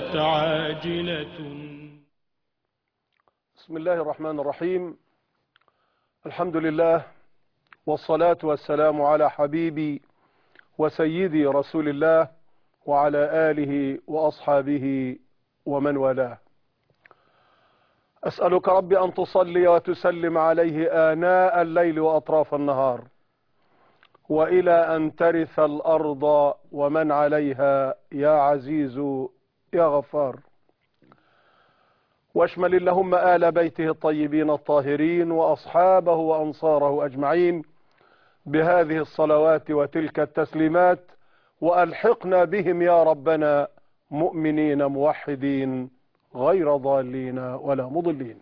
جاءت عاجلة بسم الله الرحمن الرحيم الحمد لله والصلاة والسلام على حبيبي وسيدي رسول الله وعلى آله وأصحابه ومن والاه أسألك رب أن تصلي وتسلم عليه آناء الليل وأطراف النهار وإلى أن ترث الأرض ومن عليها يا عزيز يا غفار واشمل اللهم آل بيته الطيبين الطاهرين وأصحابه وأنصاره أجمعين بهذه الصلوات وتلك التسليمات وألحقنا بهم يا ربنا مؤمنين موحدين غير ضالين ولا مضلين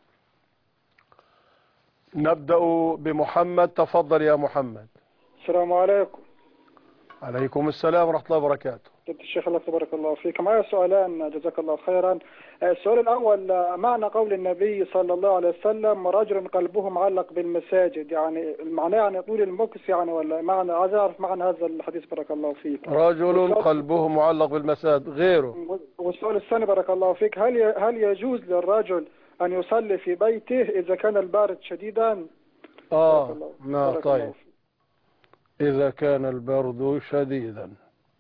نبدأ بمحمد تفضل يا محمد السلام عليكم عليكم السلام ورحمة الله وبركاته جد الشيخ الله تبارك الله فيك معي سؤالان جزاك الله خيرا السؤال الأول معنى قول النبي صلى الله عليه وسلم رجل قلبه معلق بالمساجد يعني معناه يعني طول المكس يعني ولا معنى عايز أعرف معنى هذا الحديث بارك الله فيك رجل قلبه معلق بالمساجد غيره والسؤال الثاني بارك الله فيك هل هل يجوز للرجل أن يصلي في بيته إذا كان البارد شديدا آه بارك الله- نعم بارك الله طيب فيك. إذا كان البرد شديدا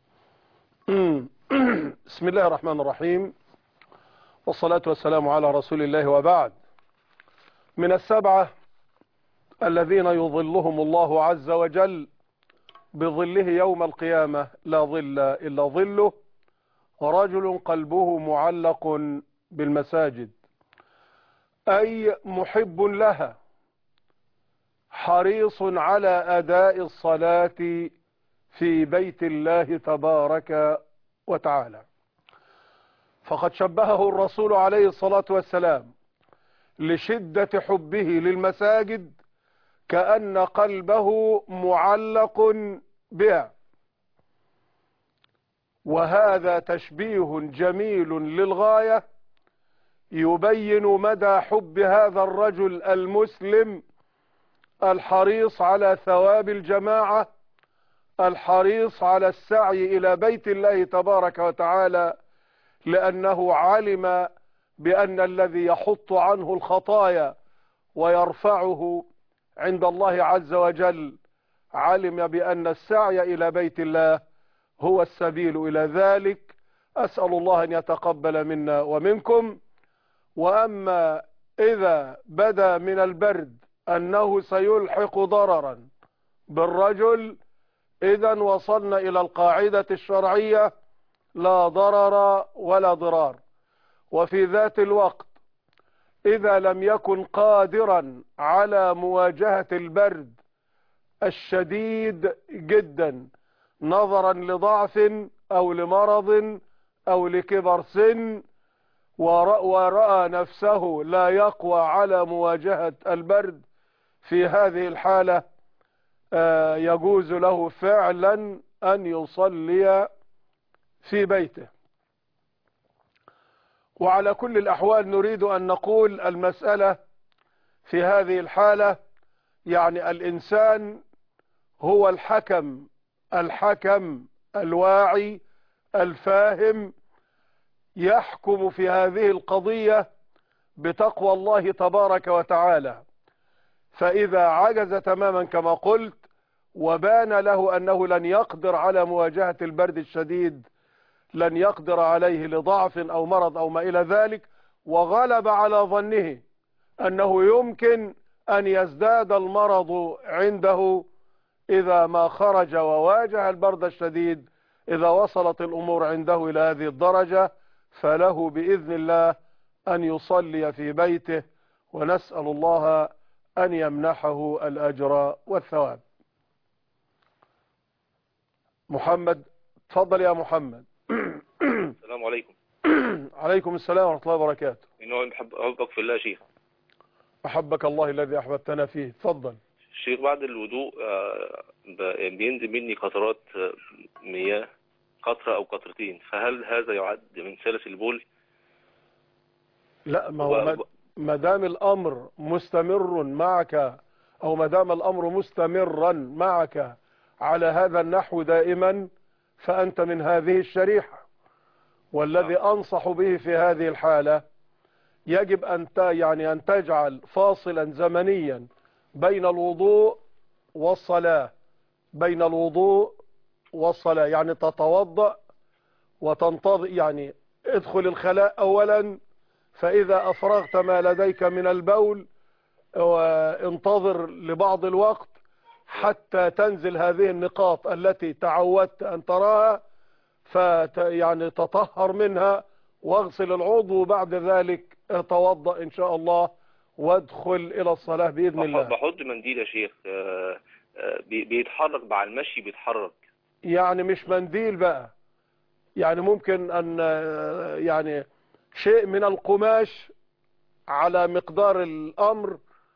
بسم الله الرحمن الرحيم والصلاة والسلام على رسول الله وبعد من السبعة الذين يظلهم الله عز وجل بظله يوم القيامة لا ظل إلا ظله رجل قلبه معلق بالمساجد أي محب لها حريص على أداء الصلاة في بيت الله تبارك وتعالى فقد شبهه الرسول عليه الصلاة والسلام لشدة حبه للمساجد كأن قلبه معلق بها وهذا تشبيه جميل للغاية يبين مدى حب هذا الرجل المسلم الحريص على ثواب الجماعة الحريص على السعي إلى بيت الله تبارك وتعالى لأنه علم بأن الذي يحط عنه الخطايا ويرفعه عند الله عز وجل علم بأن السعي إلى بيت الله هو السبيل إلى ذلك أسأل الله أن يتقبل منا ومنكم وأما إذا بدا من البرد أنه سيلحق ضررا بالرجل إذا وصلنا إلى القاعدة الشرعية لا ضرر ولا ضرار وفي ذات الوقت إذا لم يكن قادرا على مواجهة البرد الشديد جدا نظرا لضعف أو لمرض أو لكبر سن ورأى نفسه لا يقوى على مواجهة البرد في هذه الحالة يجوز له فعلا أن يصلي في بيته وعلى كل الأحوال نريد أن نقول المسألة في هذه الحالة يعني الإنسان هو الحكم الحكم الواعي الفاهم يحكم في هذه القضية بتقوى الله تبارك وتعالى فإذا عجز تماما كما قلت وبان له أنه لن يقدر على مواجهة البرد الشديد لن يقدر عليه لضعف أو مرض أو ما إلى ذلك وغلب على ظنه أنه يمكن أن يزداد المرض عنده إذا ما خرج وواجه البرد الشديد إذا وصلت الأمور عنده إلى هذه الدرجة فله بإذن الله أن يصلي في بيته ونسأل الله أن يمنحه الأجر والثواب محمد تفضل يا محمد السلام عليكم عليكم السلام ورحمة الله وبركاته إنه بحب أحبك في الله شيخ أحبك الله الذي أحببتنا فيه تفضل الشيخ بعد الوضوء آه، ب- بينزل مني قطرات آه، مياه قطرة أو قطرتين فهل هذا يعد من سلس البول لا ما هو و- ما- ما دام الأمر مستمر معك أو ما دام الأمر مستمرا معك على هذا النحو دائما فأنت من هذه الشريحة والذي أنصح به في هذه الحالة يجب أن ت- يعني أن تجعل فاصلا زمنيا بين الوضوء والصلاة بين الوضوء والصلاة يعني تتوضأ وتنتظر يعني ادخل الخلاء أولا فإذا أفرغت ما لديك من البول وانتظر لبعض الوقت حتى تنزل هذه النقاط التي تعودت أن تراها فت يعني تطهر منها واغسل العضو وبعد ذلك توضأ إن شاء الله وادخل إلى الصلاة بإذن بح- الله بحط منديل يا شيخ آه، آه، بي- بيتحرك مع المشي بيتحرك يعني مش منديل بقى يعني ممكن أن آه، يعني شيء من القماش على مقدار الأمر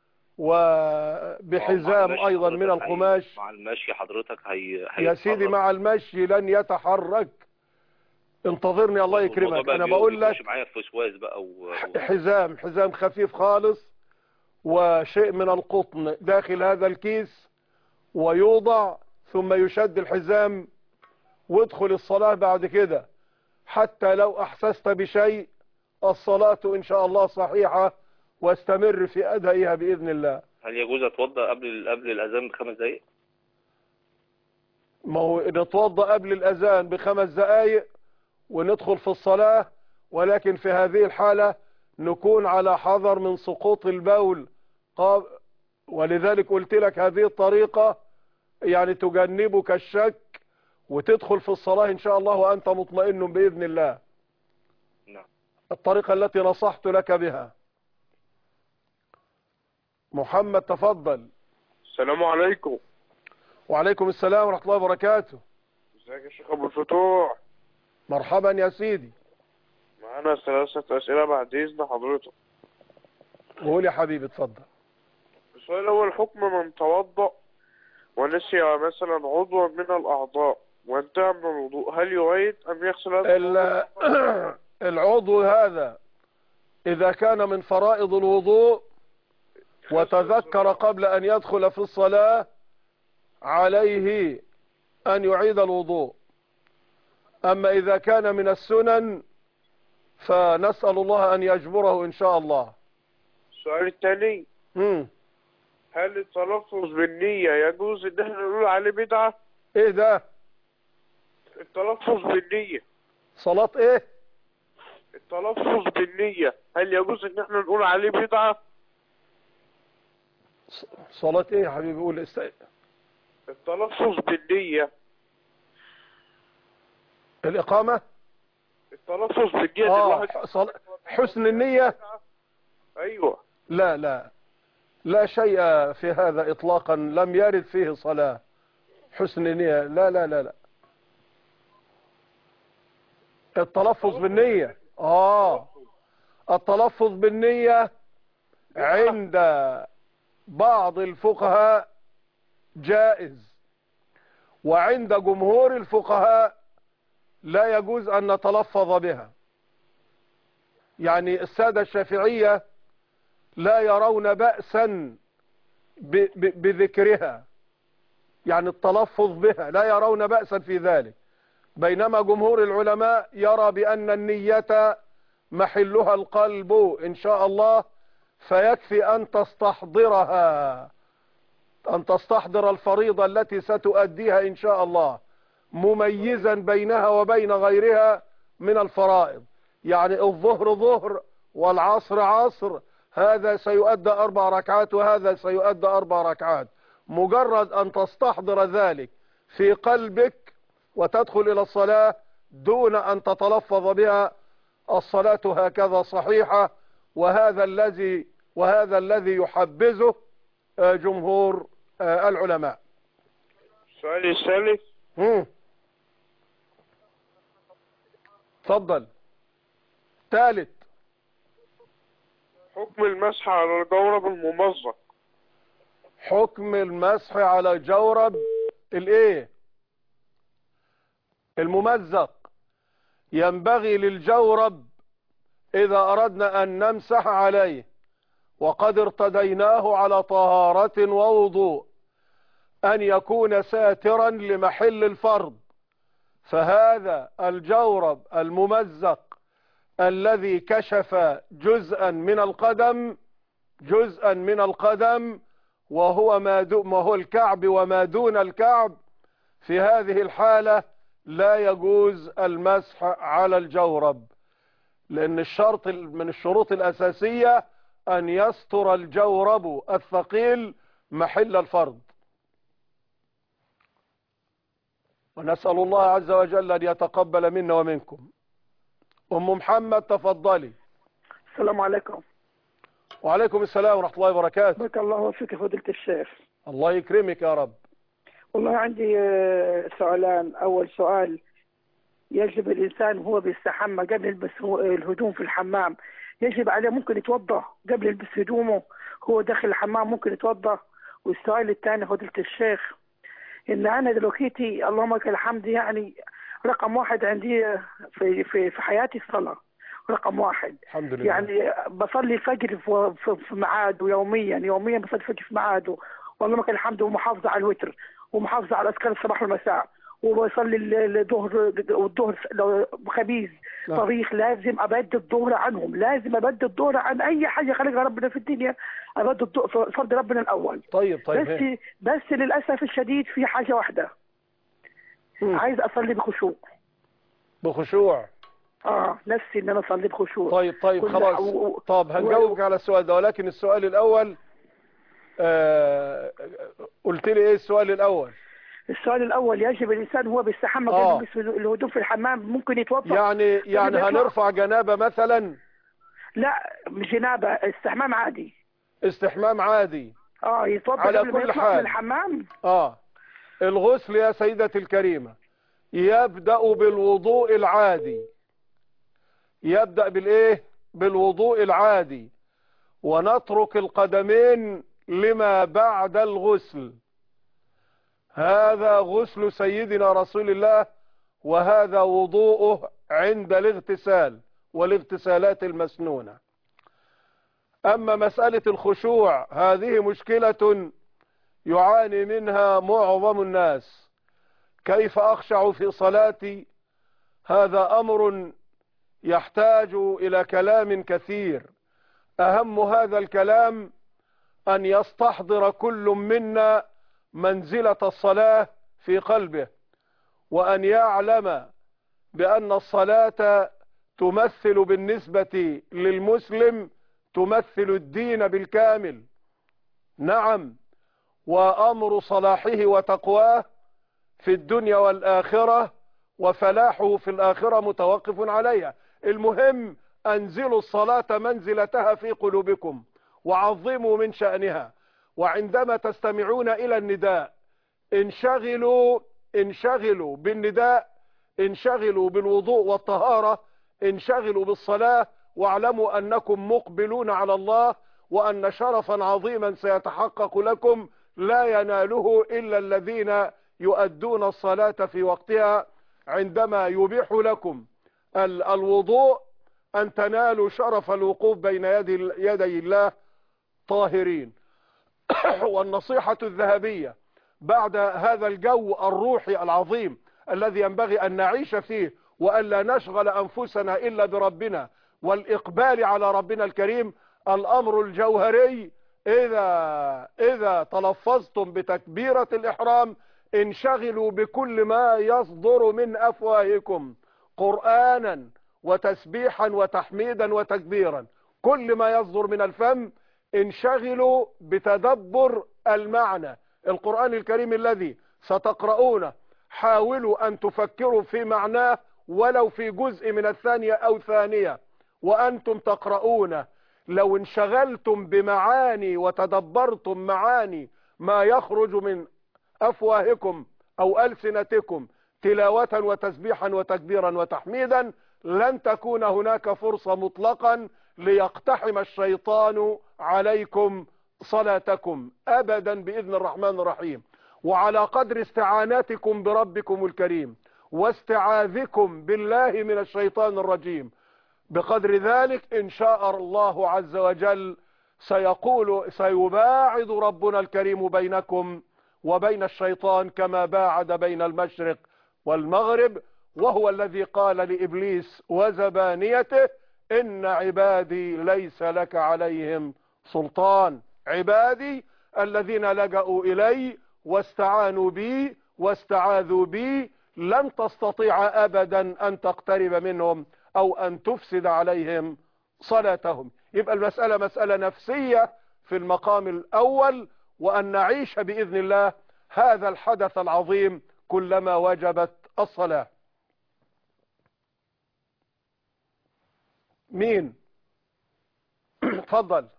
وبحزام مع المشي أيضا من حضرتك هي- القماش مع المشي حضرتك هي يا سيدي هيتحرك. مع المشي لن يتحرك انتظرني الله والموضوع يكرمك بقى أنا بي- بقول لك بيخش معايا في وسواس بقى و... و... حزام حزام خفيف خالص وشيء من القطن داخل هذا الكيس ويوضع ثم يشد الحزام وادخل الصلاة بعد كده حتى لو أحسست بشيء الصلاة إن شاء الله صحيحة واستمر في أدائها بإذن الله هل يجوز اتوضا قبل قبل الاذان بخمس دقائق ما هو نتوضأ قبل الأذان بخمس دقايق وندخل في الصلاة ولكن في هذه الحالة نكون على حذر من سقوط البول قاب- ولذلك قلت لك هذه الطريقة يعني تجنبك الشك وتدخل في الصلاة إن شاء الله وأنت مطمئن بإذن الله نعم الطريقة التي نصحت لك بها محمد تفضل السلام عليكم وعليكم السلام ورحمة الله وبركاته ازيك يا شيخ ابو الفتوح مرحبا يا سيدي معانا ثلاثة أسئلة بعد إذن حضرتك قول يا حبيبي اتفضل السؤال الأول حكم من توضأ ونسي مثلا عضوا من الأعضاء وانتهى من الوضوء هل يعيد أم يغسل هذا ال- العضو؟ العضو هذا إذا كان من فرائض الوضوء وتذكر قبل أن يدخل في الصلاة عليه أن يعيد الوضوء أما إذا كان من السنن فنسأل الله أن يجبره إن شاء الله السؤال الثاني مم. هل التلفظ بالنية يجوز إن احنا نقول عليه بدعة؟ إيه ده التلفظ بالنية صلاة إيه التلفظ بالنية هل يجوز إن احنا نقول عليه بدعة؟ ص- صلاة إيه يا حبيبي قول است... التلفظ بالنية الإقامة التلفظ بالنية إن آه الواحد صل... حسن النية أيوه لا لا لا شيء في هذا إطلاقا لم يرد فيه صلاة حسن نية لا لا لا لا التلفظ بالنية آه التلفظ بالنية عند بعض الفقهاء جائز وعند جمهور الفقهاء لا يجوز أن نتلفظ بها يعني السادة الشافعية لا يرون بأسا ب- ب- بذكرها يعني التلفظ بها لا يرون بأسا في ذلك بينما جمهور العلماء يرى بأن النية محلها القلب إن شاء الله فيكفي أن تستحضرها أن تستحضر الفريضة التي ستؤديها إن شاء الله مميزا بينها وبين غيرها من الفرائض يعني الظهر ظهر والعصر عصر هذا سيؤدى أربع ركعات وهذا سيؤدى أربع ركعات مجرد أن تستحضر ذلك في قلبك وتدخل إلى الصلاة دون أن تتلفظ بها الصلاة هكذا صحيحة وهذا الذي وهذا الذي يحبذه آه، جمهور آه، العلماء السؤال الثالث مم. تفضل ثالث حكم المسح على الجورب الممزق حكم المسح على جورب الايه الممزق ينبغي للجورب اذا اردنا ان نمسح عليه وقد ارتديناه على طهارة ووضوء ان يكون ساترا لمحل الفرض فهذا الجورب الممزق الذي كشف جزءا من القدم جزءا من القدم وهو ما دو وهو الكعب وما دون الكعب في هذه الحالة لا يجوز المسح على الجورب لأن الشرط من الشروط الأساسية أن يستر الجورب الثقيل محل الفرض ونسأل الله عز وجل أن يتقبل منا ومنكم أم محمد تفضلي السلام عليكم وعليكم السلام ورحمة الله وبركاته بارك الله فيك يا فضيلة الشيخ الله يكرمك يا رب والله عندي آه، سؤالان أول سؤال يجب الإنسان وهو بيستحمى قبل يلبس هو- الهدوم في الحمام يجب عليه ممكن يتوضأ قبل يلبس هدومه هو داخل الحمام ممكن يتوضأ والسؤال الثاني فضيلة الشيخ إن أنا دلوقتي اللهم لك الحمد يعني رقم واحد عندي آه، في في في حياتي الصلاة رقم واحد الحمد لله يعني بصلي الفجر في, في, في ميعاده يوميا يوميا بصلي الفجر في ميعاده والله لك الحمد ومحافظة على الوتر ومحافظة على أذكار الصباح والمساء وبصلي ال- الظهر والظهر لو خبيز نعم. طريق لازم أبدي الظهر عنهم لازم أبدي الظهر عن أي حاجة خلقها ربنا في الدنيا أبدي الظهر فرض ربنا الأول طيب طيب هي. بس بس للأسف الشديد في حاجة واحدة مم. عايز أصلي بخشوع بخشوع اه نفسي ان انا اصلي بخشوع طيب طيب كل- خلاص و- و- طب هنجاوبك على السؤال ده ولكن السؤال الأول آه قلت لي ايه السؤال الأول السؤال الأول يجب الإنسان هو بيستحمى آه. قبل يلبس الهدوم في الحمام ممكن يتوضأ يعني يعني يطلع. هنرفع جنابة مثلا لا مش جنابة استحمام عادي استحمام عادي اه يتوضأ على قبل ما كل يطلع حال. من الحمام اه الغسل يا سيدتي الكريمة يبدأ بالوضوء العادي يبدأ بالايه بالوضوء العادي ونترك القدمين لما بعد الغسل هذا غسل سيدنا رسول الله وهذا وضوءه عند الاغتسال والاغتسالات المسنونة أما مسألة الخشوع هذه مشكلة يعاني منها معظم الناس كيف أخشع في صلاتي هذا أمر يحتاج إلى كلام كثير أهم هذا الكلام أن يستحضر كل منا منزلة الصلاة في قلبه وأن يعلم بأن الصلاة تمثل بالنسبة للمسلم تمثل الدين بالكامل نعم وأمر صلاحه وتقواه في الدنيا والآخرة وفلاحه في الآخرة متوقف عليها المهم أنزلوا الصلاة منزلتها في قلوبكم وعظموا من شأنها وعندما تستمعون إلى النداء انشغلوا انشغلوا بالنداء انشغلوا بالوضوء والطهارة انشغلوا بالصلاة واعلموا أنكم مقبلون على الله وأن شرفا عظيما سيتحقق لكم لا يناله إلا الذين يؤدون الصلاة في وقتها عندما يبيح لكم ال- الوضوء أن تنالوا شرف الوقوف بين يدي, يدي الله طاهرين والنصيحة الذهبية بعد هذا الجو الروحي العظيم الذي ينبغي أن نعيش فيه وألا نشغل أنفسنا إلا بربنا والإقبال على ربنا الكريم الأمر الجوهري إذا, إذا تلفظتم بتكبيرة الإحرام انشغلوا بكل ما يصدر من أفواهكم قرآنا وتسبيحا وتحميدا وتكبيرا كل ما يصدر من الفم انشغلوا بتدبر المعنى القرآن الكريم الذي ستقرؤونه حاولوا أن تفكروا في معناه ولو في جزء من الثانية أو ثانية وأنتم تقرؤونه لو انشغلتم بمعاني وتدبرتم معاني ما يخرج من أفواهكم أو ألسنتكم تلاوة وتسبيحا وتكبيرا وتحميدا لن تكون هناك فرصة مطلقا ليقتحم الشيطان عليكم صلاتكم أبدا بإذن الرحمن الرحيم وعلى قدر استعاناتكم بربكم الكريم واستعاذكم بالله من الشيطان الرجيم بقدر ذلك إن شاء الله عز وجل سيقول سيباعد ربنا الكريم بينكم وبين الشيطان كما باعد بين المشرق والمغرب وهو الذي قال لإبليس وزبانيته إن عبادي ليس لك عليهم سلطان عبادي الذين لجأوا إلي واستعانوا بي واستعاذوا بي لن تستطيع أبدا أن تقترب منهم أو أن تفسد عليهم صلاتهم يبقى المسألة مسألة نفسية في المقام الأول وأن نعيش بإذن الله هذا الحدث العظيم كلما وجبت الصلاة مين اتفضل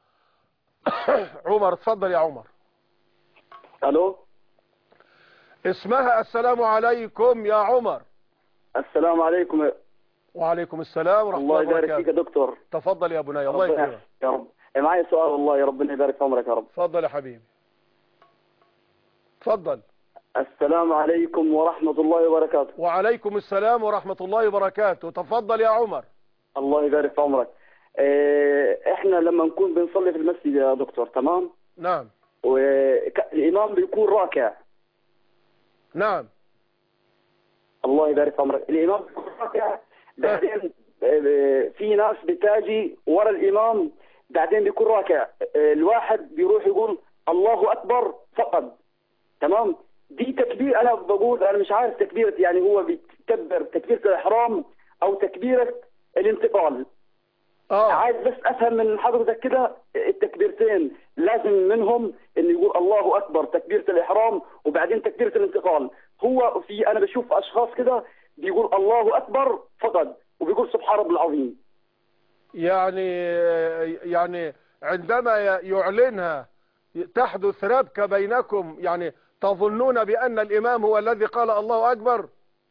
عمر اتفضل يا عمر الو اسمها السلام عليكم يا عمر السلام عليكم وعليكم السلام ورحمة الله الله يبارك فيك يا وبركاته دكتور تفضل يا بني الله ربنا يكرمك يحفظك يا رب معايا سؤال والله يا ربنا يبارك في عمرك يا رب تفضل يا حبيبي تفضل السلام عليكم ورحمة الله وبركاته وعليكم السلام ورحمة الله وبركاته تفضل يا عمر الله يبارك في عمرك إيه، احنا لما نكون بنصلي في المسجد يا دكتور تمام نعم والإمام بيكون راكع نعم الله يبارك في عمرك الإمام بيكون راكع بعدين آه، في ناس بتاجي ورا الإمام بعدين بيكون راكع آه، الواحد بيروح يقول الله أكبر فقط تمام دي تكبير أنا بقول أنا مش عارف تكبيرة يعني هو بيكبر تكبيرة الإحرام أو تكبيرة الانتقال اه عايز بس افهم من حضرتك كده التكبيرتين لازم منهم ان يقول الله اكبر تكبيره الاحرام وبعدين تكبيره الانتقال هو في انا بشوف اشخاص كده بيقول الله اكبر فقط وبيقول سبحان رب العظيم يعني يعني عندما يعلنها تحدث ربكة بينكم يعني تظنون بأن الإمام هو الذي قال الله أكبر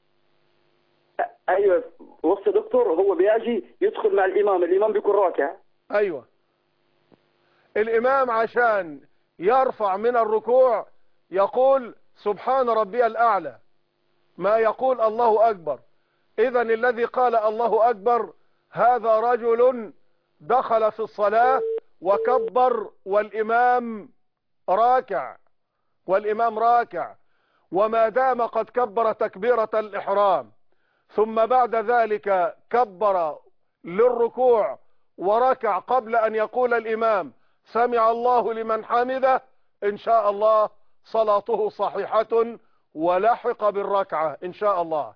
ايوه بص يا دكتور هو بيجي يدخل مع الامام الامام بيكون راكع أيوة الإمام عشان يرفع من الركوع يقول سبحان ربي الأعلى ما يقول الله أكبر إذا الذي قال الله أكبر هذا رجل دخل في الصلاة وكبر والإمام راكع والإمام راكع وما دام قد كبر تكبيرة الإحرام ثم بعد ذلك كبر للركوع وركع قبل أن يقول الإمام سمع الله لمن حمده إن شاء الله صلاته صحيحة ولحق بالركعة إن شاء الله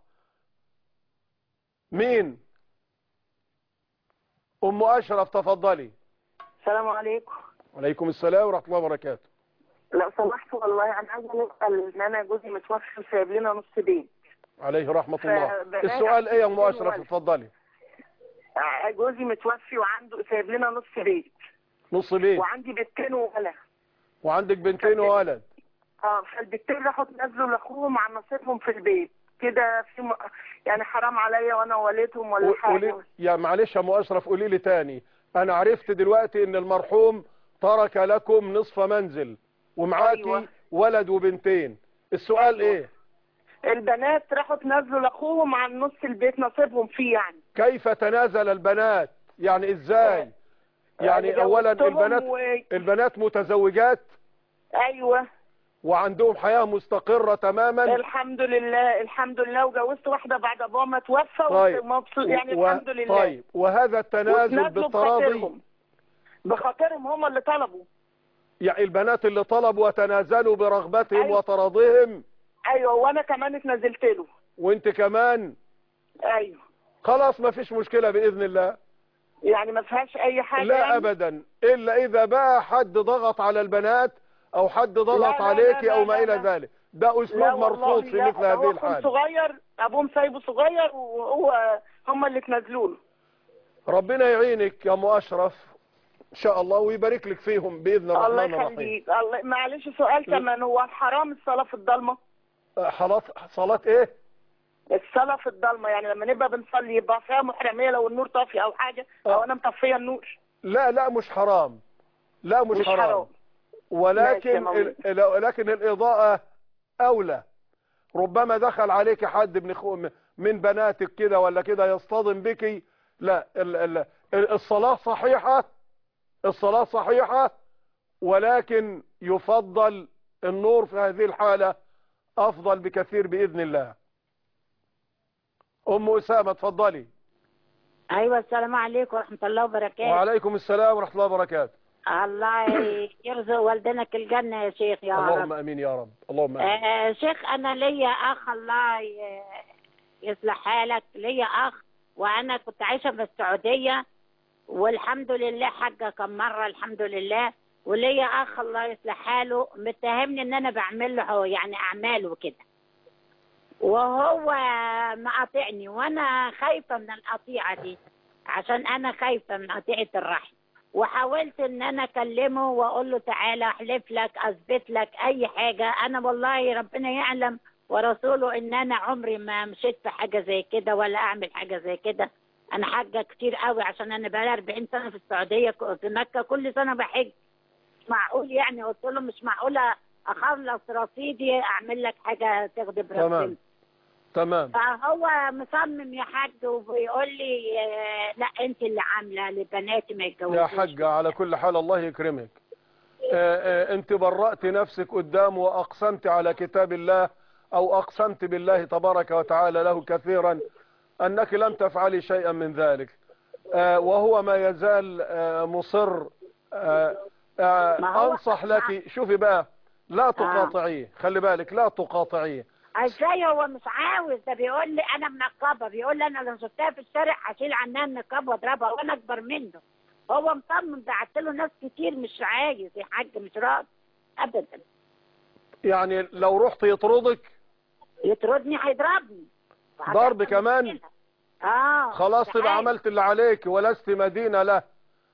مين أم أشرف تفضلي السلام عليكم عليكم السلام ورحمة الله وبركاته لو سمحت والله انا عايزه نسال ان انا جوزي متوفي وسايب لنا نص بيت عليه رحمة الله فبنات السؤال ايه يا ام عندهم اشرف ولد. اتفضلي آه، جوزي متوفي وعنده سايب لنا نص بيت نص بيت وعندي بنتين وولد وعندك بنتين وولد اه فالبنتين راحوا تنزلوا لاخوهم عن نصيبهم في البيت كده في م... يعني حرام عليا وانا والدهم ولا قولي حاجه يا معلش يا ام اشرف قولي لي تاني انا عرفت دلوقتي ان المرحوم ترك لكم نصف منزل ومعاكي أيوة. ولد وبنتين السؤال أيوة. ايه البنات راحوا تنزلوا لاخوهم عن نص البيت نصيبهم فيه يعني كيف تنازل البنات يعني ازاي يعني اولا جوزتهم البنات و... البنات متزوجات ايوه وعندهم حياة مستقرة تماما الحمد لله الحمد لله وجوزت واحده بعد ابوها ما توفى طيب. ومبسوط يعني و- الحمد لله طيب وهذا التنازل وتنازلوا بالتراضي بخاطرهم بخاطرهم هم اللي طلبوا يعني البنات اللي طلبوا وتنازلوا برغبتهم أيوة. وتراضيهم ايوه وانا كمان اتنازلت له وانت كمان ايوه خلاص ما فيش مشكلة بإذن الله يعني ما فيهاش اي حاجه لا يعني؟ أبدا إلا إذا بقى حد ضغط على البنات أو حد ضغط لا، لا، عليك لا، أو لا، ما لا، إلى لا. ذلك ده أسلوب لا والله مرفوض في لا، مثل ده هذه هو كان الحال صغير ابوهم سايبه صغير وهو هم اللي اتنازلوا له ربنا يعينك يا أم أشرف إن شاء الله ويبارك لك فيهم بإذن الله الرحمن الرحيم يخليك الله معلش سؤال كمان هو حرام الصلاه في الضلمه خلاص صلاة إيه الصلاه في الضلمه يعني لما نبقى بنصلي يبقى فيها محرميه لو النور طافي او حاجه او آه. انا مطفيه النور لا لا مش حرام لا مش, مش حرام, حرام. ماشي يا ولكن مولانا. ال- لكن الإضاءة أولى ربما دخل عليك حد من إخو- من بناتك كده ولا كده يصطدم بك لا ال- ال- ال- الصلاة صحيحة الصلاة صحيحة ولكن يفضل النور في هذه الحالة أفضل بكثير بإذن الله ام اسامه اتفضلي ايوه السلام عليكم ورحمه الله وبركاته وعليكم السلام ورحمه الله وبركاته الله يرزق والدنك الجنه يا شيخ يا اللهم رب امين يا رب اللهم امين آه شيخ انا ليا اخ الله ي- يصلح حالك ليا اخ وانا كنت عايشه في السعوديه والحمد لله حاجه كم مره الحمد لله وليا اخ الله يصلح حاله متهمني ان انا بعمل له يعني اعمال وكده وهو مقاطعني وانا خايفه من القطيعه دي عشان انا خايفه من قطيعه الرحم وحاولت ان انا اكلمه واقول له تعالى احلف لك اثبت لك اي حاجه انا والله ربنا يعلم ورسوله ان انا عمري ما مشيت في حاجه زي كده ولا اعمل حاجه زي كده انا حاجه كتير قوي عشان انا بقالي 40 سنه في السعوديه ك- في مكه كل سنه بحج مش معقول يعني قلت له مش معقوله اخلص رصيدي اعمل لك حاجه تغضب تمام. ربنا تمام فهو مصمم يا حاج وبيقول لي آه، لا انت اللي عامله لبناتي ما يتجوزوش يا حاجة على كل حال الله يكرمك آه، آه، انت برأت نفسك قدام واقسمت على كتاب الله او اقسمت بالله تبارك وتعالى له كثيرا انك لم تفعلي شيئا من ذلك آه، وهو ما يزال آه، مصر آه، آه، ما هو- انصح لك شوفي بقى لا تقاطعيه خلي بالك لا تقاطعيه ازاي هو مش عاوز ده بيقول لي انا منقبه بيقول لي انا لو شفتها في الشارع هشيل عنها النقاب واضربها وانا اكبر منه هو مصمم بعت له ناس كتير مش عايز يا حاج مش راضي ابدا يعني لو رحت يطردك يطردني هيضربني ضرب كمان؟ اه خلاص مش تبقى عايز. عملت اللي عليك ولست مدينة له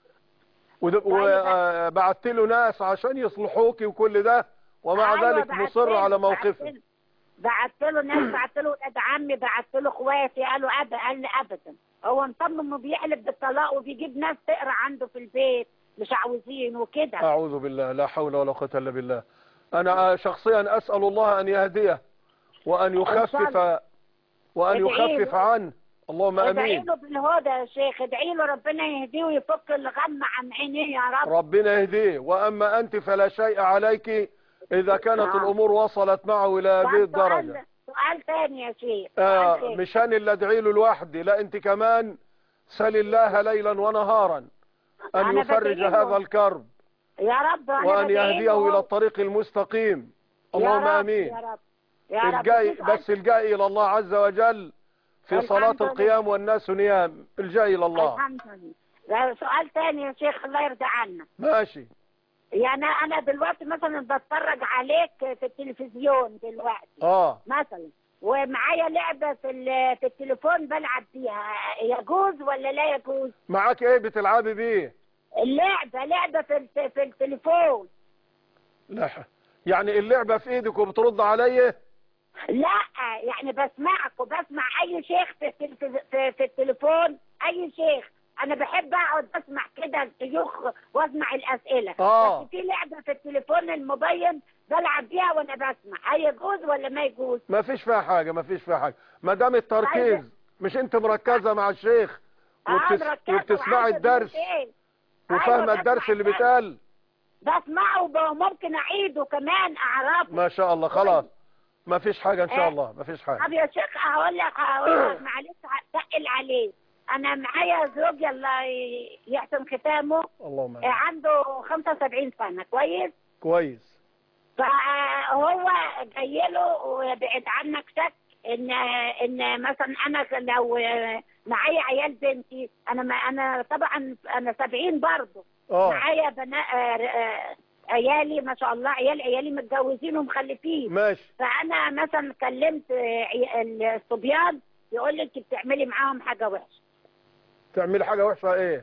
وبعت له ناس عشان يصلحوك وكل ده ومع أيوة، ذلك بعت مصر له- على بعت موقفه له- بعت له ناس بعت له ولاد عمي بعت له اخواتي قالوا ابدا قال لي ابدا هو مصمم وبيحلف بالطلاق وبيجيب ناس تقرا عنده في البيت مش عاوزين وكده أعوذ بالله لا حول ولا قوة إلا بالله أنا شخصيا أسأل الله أن يهديه وأن يخفف وأن ادعي له. يخفف عنه اللهم ادعي أمين له بالهدى يا شيخ ادعي له ربنا يهديه ويفك الغم عن عينيه يا رب ربنا يهديه وأما أنت فلا شيء عليك إذا كانت آه. الأمور وصلت معه إلى طب هذه الدرجة سؤال سؤال تاني يا شيخ سؤال آه تاني. مش أنا اللي أدعي له لوحدي لا أنت كمان سل الله ليلا ونهارا أن أنا يفرج بدعي له. هذا الكرب يا رب أنا وأن بدعي يهديه له. إلى الطريق المستقيم يا اللهم رب، آمين يا رب يا رب الجاي في سؤال بس الجاي إلى الله عز وجل في الحمد صلاة لله. القيام والناس نيام الجاي إلى الله الحمد لله ده سؤال تاني يا شيخ الله يرضى عنا ماشي يعني انا دلوقتي مثلا بتفرج عليك في التلفزيون دلوقتي آه مثلا ومعايا لعبه في ال- في التليفون بلعب بيها يجوز ولا لا يجوز معاك إيه بتلعبي بيه اللعبه لعبه في الت- في التليفون لا يعني اللعبة في إيدك وبترد عليه لا يعني بسمعك وبسمع اي شيخ في التلفز... في, في التليفون اي شيخ انا بحب اقعد اسمع كده الشيوخ واسمع الاسئله آه. بس في لعبه في التليفون المبين بلعب بيها وانا بسمع هل يجوز ولا ما يجوز ما فيش فيها حاجة ما فيش فيها حاجة ما دام التركيز مش انت مركزة مع الشيخ آه، وبتس... مركزة وبتسمعي وعايزة الدرس تقول إيه؟ وفاهمة أيوة، الدرس بسمع اللي الدرس. بيتقال بسمعه وممكن اعيده كمان اعرفه ما شاء الله خلاص ما فيش حاجة ان شاء آه. الله ما فيش حاجة طب يا شيخ هقول لك هقول لك معلش هتقل عليه انا معايا زوج الله ي- يحسن ختامه اللهم آه، آمين. عنده 75 سنه كويس كويس فهو جاي له وبعد عنك شك ان ان مثلا انا لو معايا عيال بنتي انا ما انا طبعا انا 70 برضه اه معايا بنات عيالي ما شاء الله عيال عيالي متجوزين ومخلفين ماشي فانا مثلا كلمت عي- الصبيان يقول لي انت بتعملي معاهم حاجه وحشه تعملي حاجة وحشة ايه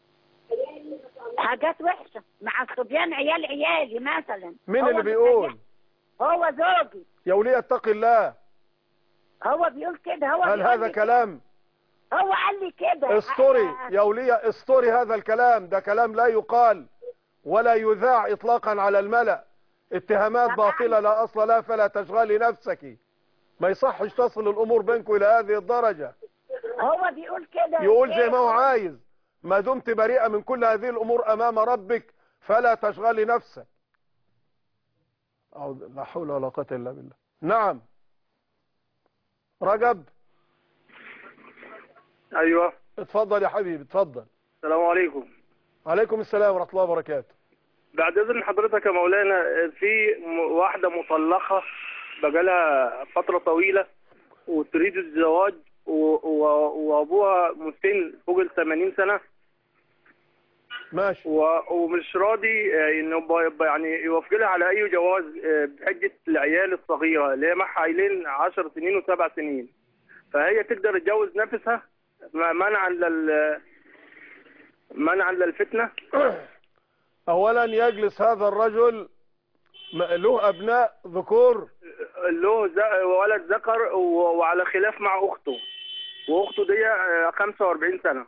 حاجات وحشه مع الصبيان عيال عيالي مثلا مين هو اللي بيقول هو زوجي يا ولي اتقي الله هو بيقول كده هو هل بيقول هذا لي كلام كده. هو قال لي كده اسطري أنا- يا ولي اسطري هذا الكلام ده كلام لا يقال ولا يذاع اطلاقا على الملأ اتهامات طبعاً. باطلة لا اصل لها فلا تشغلي نفسك ما يصحش تصل الامور بينكم الى هذه الدرجة هو بيقول كده يقول زي ما هو إيه؟ عايز ما دمت بريئة من كل هذه الامور امام ربك فلا تشغلي نفسك أعوذ- لا حول ولا قوة الا بالله نعم رجب ايوه اتفضل يا حبيبي اتفضل السلام عليكم عليكم السلام ورحمة الله وبركاته بعد اذن حضرتك يا مولانا في م- واحده مطلقه بقالها فتره طويله وتريد الزواج و- و- وابوها مسن فوق ال 80 سنه ماشي و- ومش راضي آه، انه ب- ب- يعني يوافق لها على اي جواز آه، بحجه العيال الصغيره اللي هي معها عيلين 10 سنين وسبع سنين فهي تقدر تجوز نفسها م- منعا لل منعا للفتنه اولا يجلس هذا الرجل م- له ابناء ذكور له ز- ولد ذكر و- وعلى خلاف مع اخته واخته دي آه، 45 سنه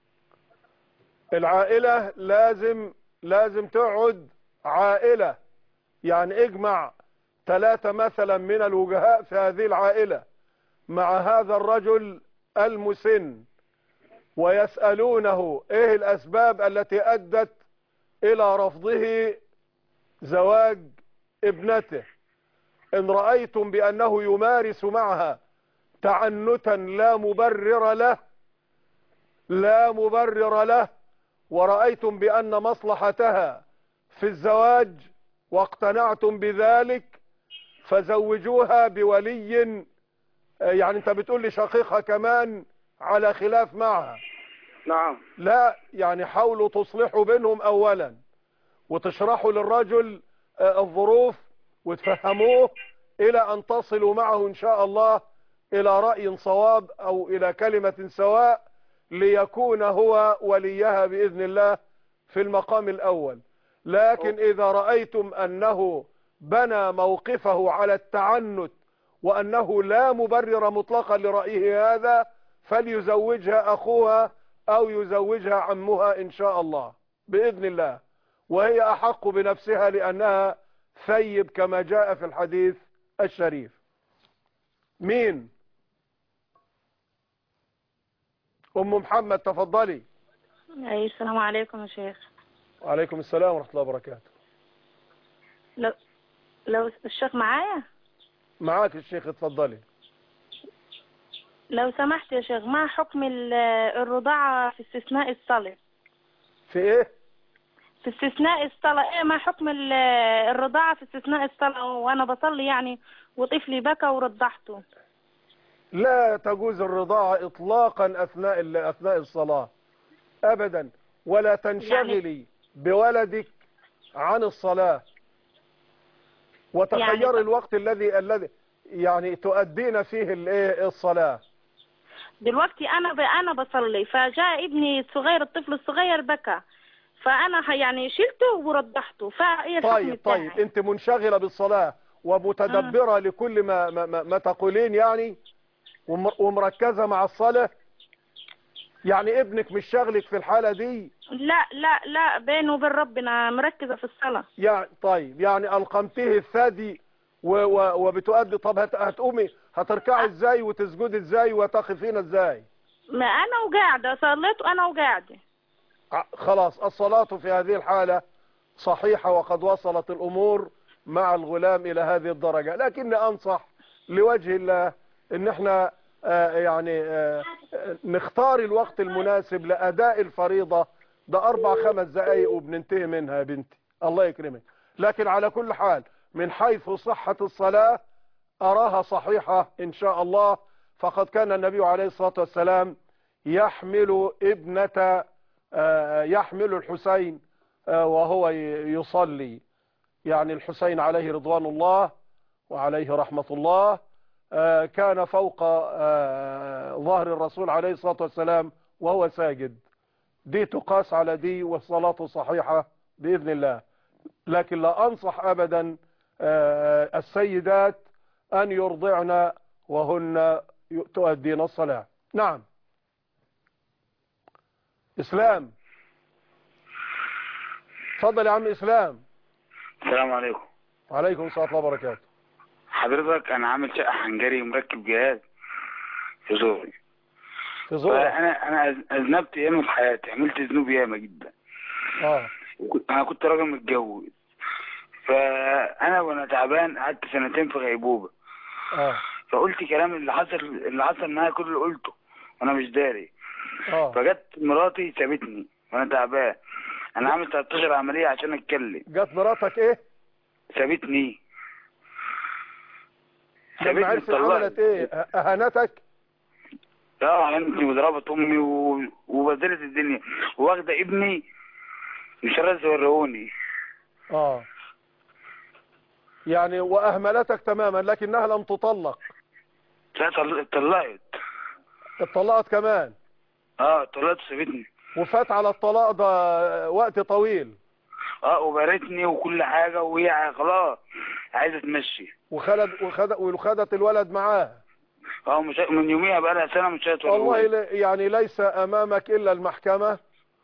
العائلة لازم لازم تقعد عائلة يعني اجمع ثلاثة مثلا من الوجهاء في هذه العائلة مع هذا الرجل المسن ويسألونه ايه الاسباب التي ادت الى رفضه زواج ابنته ان رأيتم بانه يمارس معها تعنتا لا مبرر له لا مبرر له ورأيتم بأن مصلحتها في الزواج واقتنعتم بذلك فزوجوها بولي آه، يعني انت بتقول لي شقيقها كمان على خلاف معها نعم لا يعني حاولوا تصلحوا بينهم اولا وتشرحوا للرجل آه، الظروف وتفهموه الى ان تصلوا معه ان شاء الله الى رأي صواب او الى كلمة سواء ليكون هو وليها بإذن الله في المقام الأول لكن إذا رأيتم أنه بنى موقفه على التعنت وأنه لا مبرر مطلقا لرأيه هذا فليزوجها أخوها أو يزوجها عمها إن شاء الله بإذن الله وهي أحق بنفسها لأنها ثيب كما جاء في الحديث الشريف مين أم محمد تفضلي أي السلام عليكم يا شيخ وعليكم السلام ورحمة الله وبركاته لو لو الشيخ معايا معاك الشيخ اتفضلي لو سمحت يا شيخ ما حكم ال- الرضاعة في استثناء الصلاة في ايه في استثناء الصلاة ايه ما حكم ال- الرضاعة في استثناء الصلاة وانا بصلي يعني وطفلي بكى ورضعته لا تجوز الرضاعة اطلاقا اثناء ال- اثناء الصلاة ابدا ولا تنشغلي بولدك عن الصلاة وتخيري يعني- الوقت الذي الذي يعني تؤدين فيه الايه الصلاة دلوقتي انا ب... انا بصلي فجاء ابني الصغير الطفل الصغير بكى فانا ه- يعني شلته ورضعته فايه الحكم طيب بتاعي طيب انت منشغلة بالصلاة ومتدبرة لكل ما, ما, ما, ما تقولين يعني ومر- ومركزة مع الصلاة يعني ابنك مش شاغلك في الحالة دي لا لا لا بينه وبين ربنا مركزة في الصلاة يعني طيب يعني ألقمته الثدي و و وبتؤدي طب هت هتقومي هتركعي ازاي وتسجدي ازاي وتقفين ازاي ما انا وقاعدة صليت وانا وقاعدة ع- خلاص الصلاة في هذه الحالة صحيحة وقد وصلت الأمور مع الغلام إلى هذه الدرجة لكني أنصح لوجه الله إن احنا آه، يعني آه، آه، نختار الوقت المناسب لأداء الفريضة ده أربع خمس دقايق وبننتهي منها يا بنتي الله يكرمك لكن على كل حال من حيث صحة الصلاة أراها صحيحة إن شاء الله فقد كان النبي عليه الصلاة والسلام يحمل ابنة آه، يحمل الحسين آه، وهو ي- يصلي يعني الحسين عليه رضوان الله وعليه رحمة الله آه، كان فوق آه، ظهر الرسول عليه الصلاة والسلام وهو ساجد دي تقاس على دي والصلاة صحيحة بإذن الله لكن لا أنصح أبدا آه، السيدات أن يرضعن وهن ي- تؤدين الصلاة نعم إسلام تفضل يا عم إسلام السلام عليكم وعليكم السلام ورحمة الله وبركاته حضرتك انا عامل شقه حنجري ومركب جهاز في زوري في زورك انا انا أز- اذنبت ياما في حياتي عملت ذنوب ياما جدا اه وكنت- انا كنت راجل متجوز فانا وانا تعبان قعدت سنتين في غيبوبه اه فقلت كلام اللي حصل اللي حصل معايا كله اللي قلته وانا مش داري اه فجت مراتي سابتني وانا تعبان انا عامل 13 عمليه عشان اتكلم جت مراتك ايه سابتني لما سابتني عرفت اتطلقت. عملت ايه اهانتك اه عينتني وضربت امي و... وبدلت الدنيا واخده ابني مش راضي يوروني اه يعني واهملتك تماما لكنها لم تطلق لا طل- اتطلقت اتطلقت كمان اه اتطلقت سابتني وفات على الطلاق ده وقت طويل اه وبارتني وكل حاجه وهي خلاص عايزه تمشي وخلد وخد وخدت الولد معاها اه مش من يوميها بقى لها سنه مش والله هتوروني ل- يعني ليس امامك الا المحكمة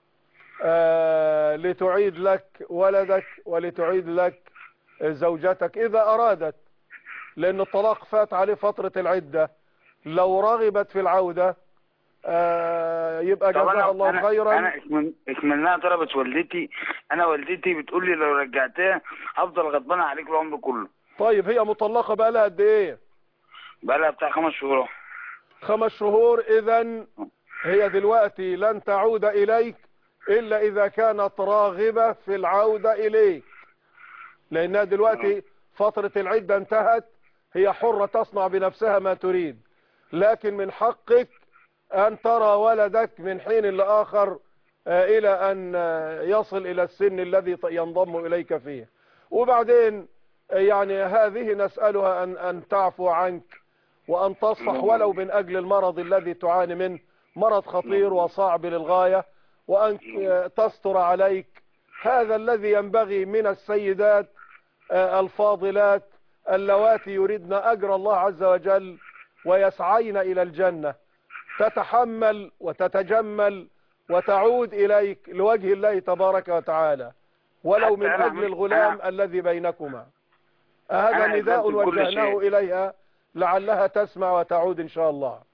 آه لتعيد لك ولدك ولتعيد لك زوجتك اذا ارادت لان الطلاق فات عليه فترة العدة لو رغبت في العودة آه يبقى طب جزاها الله انا خيرا انا اكمل اكملناها ضربت والدتي انا والدتي بتقول لي لو رجعتها هفضل غضبانه عليك العمر كله طيب هي مطلقة بقى لها قد ايه بقى لها بتاع خمس شهور أهو. خمس شهور اذا هي دلوقتي لن تعود اليك الا اذا كانت راغبة في العودة اليك لانها دلوقتي فترة العدة انتهت هي حرة تصنع بنفسها ما تريد لكن من حقك ان ترى ولدك من حين لاخر آه، الى ان آه، يصل الى السن الذي ط- ينضم اليك فيه وبعدين آه، يعني هذه نسألها ان ان تعفو عنك وأن تصفح ولو من أجل المرض الذي تعاني منه مرض خطير وصعب للغاية وأن تستر عليك هذا الذي ينبغي من السيدات آه، الفاضلات اللواتي يريدن أجر الله عز وجل ويسعين إلى الجنة تتحمل وتتجمل وتعود إليك لوجه الله تبارك وتعالى ولو حتى من أنا أجل عملت- الغلام أنا- الذي بينكما هذا أنا نداء عملت كل وجهناه شيء. إليها لعلها تسمع وتعود إن شاء الله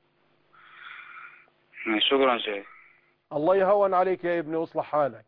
شكرا شيخ الله يهون عليك يا ابني واصلح حالك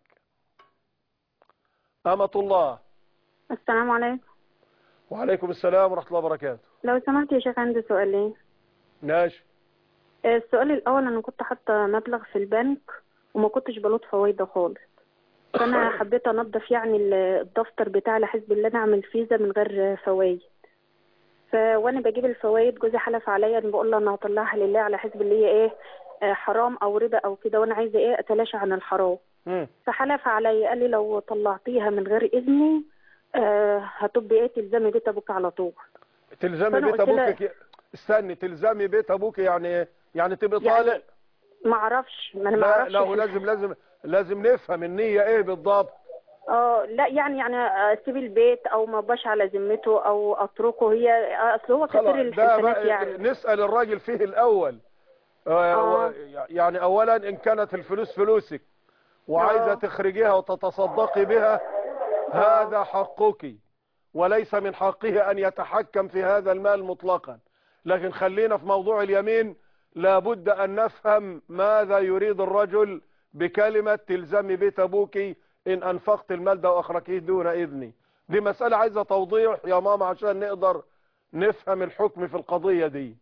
أمة الله السلام عليكم وعليكم السلام ورحمة الله وبركاته لو سمحت يا شيخ عندي سؤالين ماشي السؤال الأول أنا كنت حاطة مبلغ في البنك وما كنتش بلوت فوايده خالص فأنا حبيت أنضف يعني ال- الدفتر بتاعي لحسب اللي أنا أعمل فيزا من غير فوايد ف وأنا بجيب الفوايد جوزي حلف عليا إن بقول له أنا هطلعها لله على حسب اللي هي إيه آه، حرام أو ربا أو كده وأنا عايزة إيه أتلاشى عن الحرام مم. فحلف عليا قال لي لو طلعتيها من غير إذني آه، هتبقي إيه تلزمي بيت أبوك على طول تلزمي فأنا بيت قلت لها- أبوك ي- استني تلزمي بيت أبوك يعني إيه؟ يعني تبقى يعني طالق ما اعرفش ما انا ما لا اعرفش لا هو لازم لازم لازم نفهم النية إيه بالضبط اه لا يعني يعني اسيب البيت او ما ابقاش على ذمته او اتركه هي اصل هو خلاص كتير ده الحسنات بقى يعني نسأل الراجل فيه الأول آه، آه. و- يعني أولا إن كانت الفلوس فلوسك وعايزة آه. تخرجيها وتتصدقي بها هذا حقك وليس من حقه أن يتحكم في هذا المال مطلقا لكن خلينا في موضوع اليمين لابد أن نفهم ماذا يريد الرجل بكلمة تلزمي بيت أبوك إن أنفقت المال ده وأخرجيه دون إذني دي مسألة عايزة توضيح يا ماما عشان نقدر نفهم الحكم في القضية دي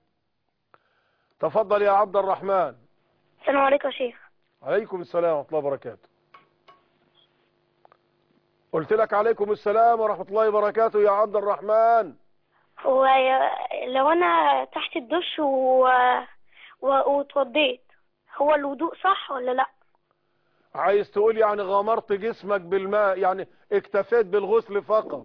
تفضل يا عبد الرحمن السلام عليكم يا شيخ عليكم السلام ورحمة الله وبركاته قلت لك عليكم السلام ورحمة الله وبركاته يا عبد الرحمن هو لو انا تحت الدش و... و... واتوضيت هو الوضوء صح ولا لا عايز تقول يعني غمرت جسمك بالماء يعني اكتفيت بالغسل فقط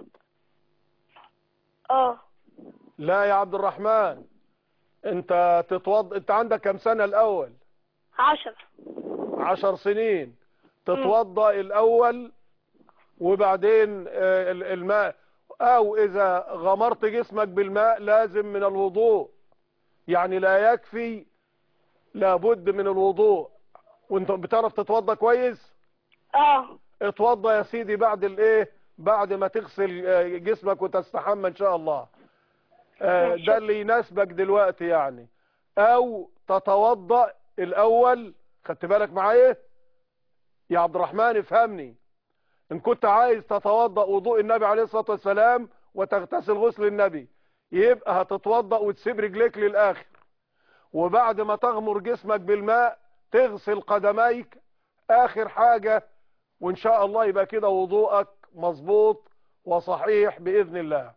اه لا يا عبد الرحمن انت تتوض انت عندك كم سنة الاول عشر عشر سنين تتوضا الاول وبعدين آه، ال- الماء او اذا غمرت جسمك بالماء لازم من الوضوء يعني لا يكفي لابد من الوضوء وانت بتعرف تتوضا كويس اه اتوضا يا سيدي بعد الايه بعد ما تغسل آه، جسمك وتستحمى ان شاء الله آه، ده اللي يناسبك دلوقتي يعني او تتوضا الاول خدت بالك معايا يا عبد الرحمن افهمني ان كنت عايز تتوضا وضوء النبي عليه الصلاه والسلام وتغتسل غسل النبي يبقى هتتوضا وتسيب رجليك للاخر وبعد ما تغمر جسمك بالماء تغسل قدميك اخر حاجة وان شاء الله يبقى كده وضوءك مظبوط وصحيح باذن الله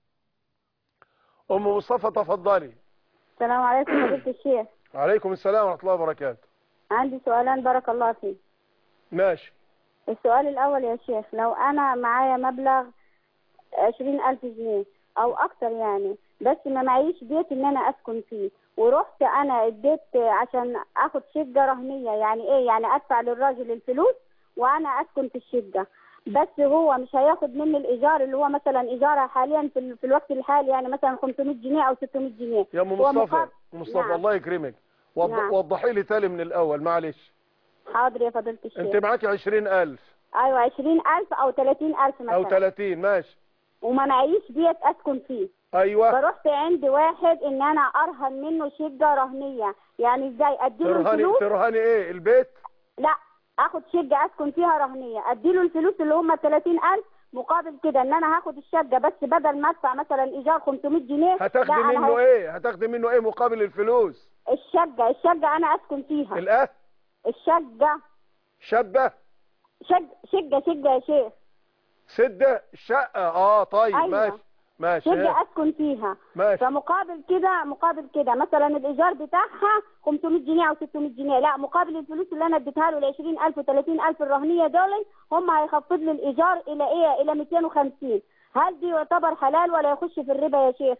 ام مصطفى تفضلي السلام عليكم فضيلة الشيخ عليكم السلام ورحمة الله وبركاته عندي سؤالان بارك الله فيك ماشي السؤال الأول يا شيخ لو أنا معايا مبلغ عشرين ألف جنيه أو أكتر يعني بس ما معيش بيت إن أنا أسكن فيه ورحت أنا اديت عشان آخد شقة رهنية يعني إيه يعني أدفع للراجل الفلوس وأنا أسكن في الشقة بس هو مش هياخد مني الإيجار اللي هو مثلا إيجارها حاليا في, ال- في الوقت الحالي يعني مثلا 500 جنيه أو 600 جنيه يا ام هو مصطفى مقابل- مصطفى نعم. الله يكرمك وض... نعم. وضحي لي تالي من الاول معلش حاضر يا فضيلة الشيخ انت معاكي عشرين الف أيوة 20000 أو 30000 مثلا او تلاتين ماشي وما معيش بيت اسكن فيه ايوه فرحت عند واحد ان انا ارهن منه شقه رهنيه يعني ازاي اديله ترهني الفلوس ترهني ايه البيت لا اخد شقه اسكن فيها رهنيه اديله الفلوس اللي هم 30000 مقابل كده ان انا هاخد الشقه بس بدل ما ادفع مثلا ايجار 500 جنيه هتاخدي لا، أنا منه هاخد ايه هتاخدي منه ايه مقابل الفلوس الشقه الشقه انا اسكن فيها الاه الشقه شبه شق شقه شقه يا شيخ سدة شقة اه طيب أيوة. ماشي ماشي شقه اسكن فيها ماشي فمقابل كده مقابل كده مثلا الايجار بتاعها 500 جنيه او 600 جنيه لا مقابل الفلوس اللي انا اديتها له ال 20000 و 30000 الرهنيه دول هم هيخفض لي الايجار الى ايه الى 250 هل دي يعتبر حلال ولا يخش في الربا يا شيخ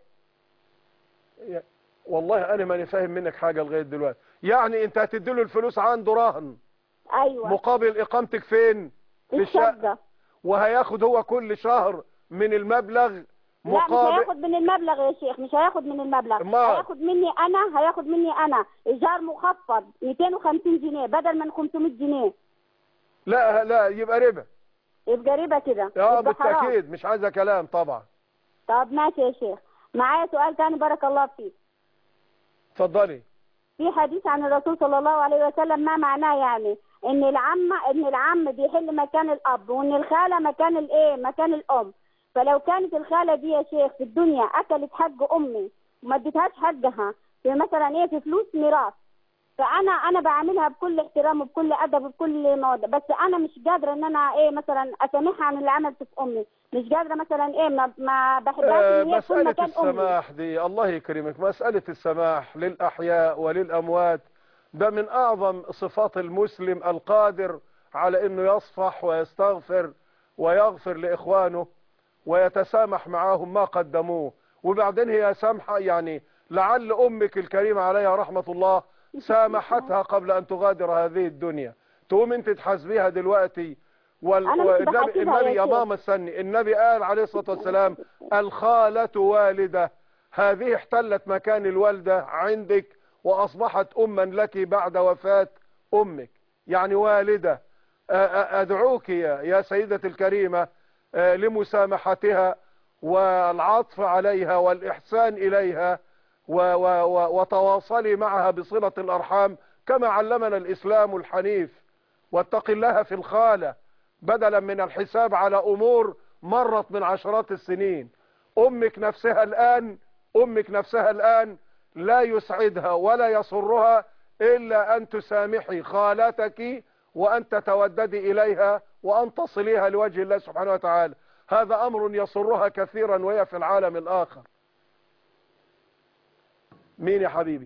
والله انا ماني فاهم منك حاجة لغاية دلوقتي يعني انت هتدي له الفلوس عنده رهن ايوه مقابل اقامتك فين في الشقة الشقه وهياخد هو كل شهر من المبلغ لا مش مقابل هياخد من المبلغ يا شيخ مش هياخد من المبلغ أمال؟ هياخد مني انا هياخد مني انا ايجار مخفض 250 جنيه بدل من 500 جنيه لا لا يبقى ربا يبقى ربا كده اه يبقى حرام. بالتأكيد مش عايزة كلام طبعا طب ماشي يا شيخ معايا سؤال تاني بارك الله فيك اتفضلي في حديث عن الرسول صلى الله عليه وسلم ما معناه يعني ان العم ان العم بيحل مكان الاب وان الخاله مكان الايه مكان الام فلو كانت الخاله دي يا شيخ في الدنيا اكلت حق امي وما اديتهاش حقها في مثلا ايه في فلوس ميراث فانا انا بعاملها بكل احترام وبكل ادب وبكل مودة بس انا مش قادره ان انا ايه مثلا اسامحها عن اللي عملته في امي مش قادره مثلا ايه ما, ما بحبهاش آه، ان هي تكون مسألة مكان امي السماح دي الله يكرمك مسألة السماح للأحياء وللأموات ده من أعظم صفات المسلم القادر على أنه يصفح ويستغفر ويغفر لإخوانه ويتسامح معاهم ما قدموه وبعدين هي سامحة يعني لعل أمك الكريمة عليها رحمة الله سامحتها قبل أن تغادر هذه الدنيا تقوم أنت تحاسبيها دلوقتي وال... أنا مش والنبي بحاسبها النبي يا يا شيخ. ماما استني النبي قال عليه الصلاة والسلام الخالة والدة هذه احتلت مكان الوالدة عندك وأصبحت أما لك بعد وفاة أمك يعني والدة أ- أ- أدعوك يا يا سيدة الكريمة آه، لمسامحتها والعطف عليها والإحسان إليها و و و وتواصلي معها بصلة الأرحام كما علمنا الإسلام الحنيف واتق الله في الخالة بدلا من الحساب على أمور مرت من عشرات السنين أمك نفسها الآن أمك نفسها الآن لا يسعدها ولا يسرها إلا أن تسامحي خالتك وأن تتوددي إليها وأن تصليها لوجه الله سبحانه وتعالى هذا أمر يسرها كثيرا وهي في العالم الآخر مين يا حبيبي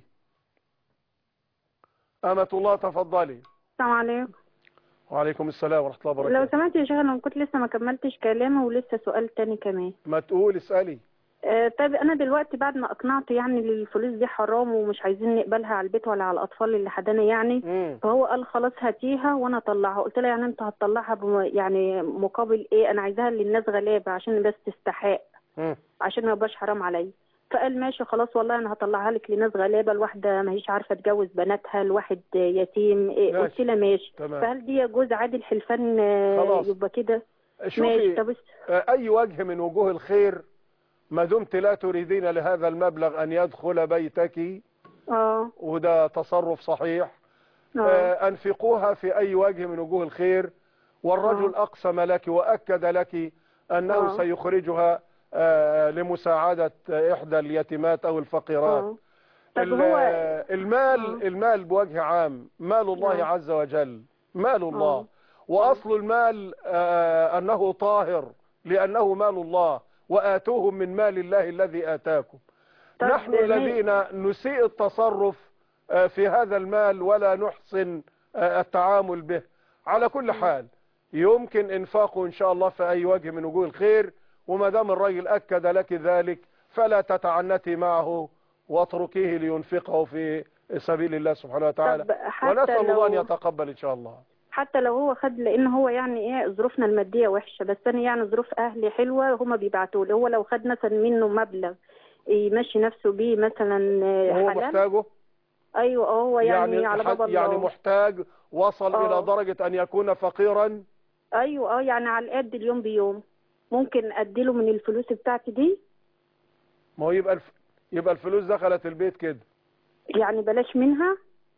أمة الله تفضلي السلام عليكم وعليكم السلام ورحمة الله لو وبركاته سمحت يا شيخ انا كنت لسه ما كملتش كلامي ولسه سؤال تاني كمان ما تقول اسألي آه طيب انا دلوقتي بعد ما اقنعت يعني ان الفلوس دي حرام ومش عايزين نقبلها على البيت ولا على الاطفال اللي حدانا يعني مم. فهو قال خلاص هاتيها وانا اطلعها قلت له يعني انت هتطلعها بم... يعني مقابل ايه انا عايزاها للناس غلابه عشان بس تستحق مم. عشان ما يبقاش حرام عليا فقال ماشي خلاص والله انا هطلعها لك لناس غلابه الواحده ما هيش عارفه تجوز بناتها الواحد يتيم إيه ماشي. قلت لها ماشي تمام. فهل دي يجوز عادي الحلفان آه، خلاص. يبقى كده شوفي ماشي طب آه، أي وجه من وجوه الخير ما دمت لا تريدين لهذا المبلغ أن يدخل بيتك اه وده تصرف صحيح اه آه، أنفقوها في أي وجه من وجوه الخير والرجل أقسم لك وأكد لك أنه آه. سيخرجها آه، لمساعدة إحدى اليتيمات أو الفقيرات اه طب ال- هو المال المال بوجه عام مال الله نعم. عز وجل مال الله آه. وأصل المال آه، أنه طاهر لأنه مال الله وآتوهم من مال الله الذي آتاكم طب نحن مي- الذين نسيء التصرف آه، في هذا المال ولا نحسن آه، التعامل به على كل حال يمكن انفاقه ان شاء الله في اي وجه من وجوه الخير وما دام الراجل اكد لك ذلك فلا تتعنتي معه واتركيه لينفقه في سبيل الله سبحانه وتعالى طب حتى ونسال الله لو ان يتقبل ان شاء الله حتى لو هو خد لان هو يعني ايه ظروفنا الماديه وحشه بس انا يعني ظروف اهلي حلوه هما بيبعتوا لي هو لو خد مثلا منه مبلغ يمشي نفسه بيه مثلا آه، وهو حلال محتاجه ايوه اه هو يعني, على حد- باب الله يعني محتاج وصل آه. الى درجة ان يكون فقيرا ايوه اه يعني على قد اليوم بيوم ممكن اديله من الفلوس بتاعتي دي ما هو يبقى الف... يبقى الفلوس دخلت البيت كده يعني بلاش منها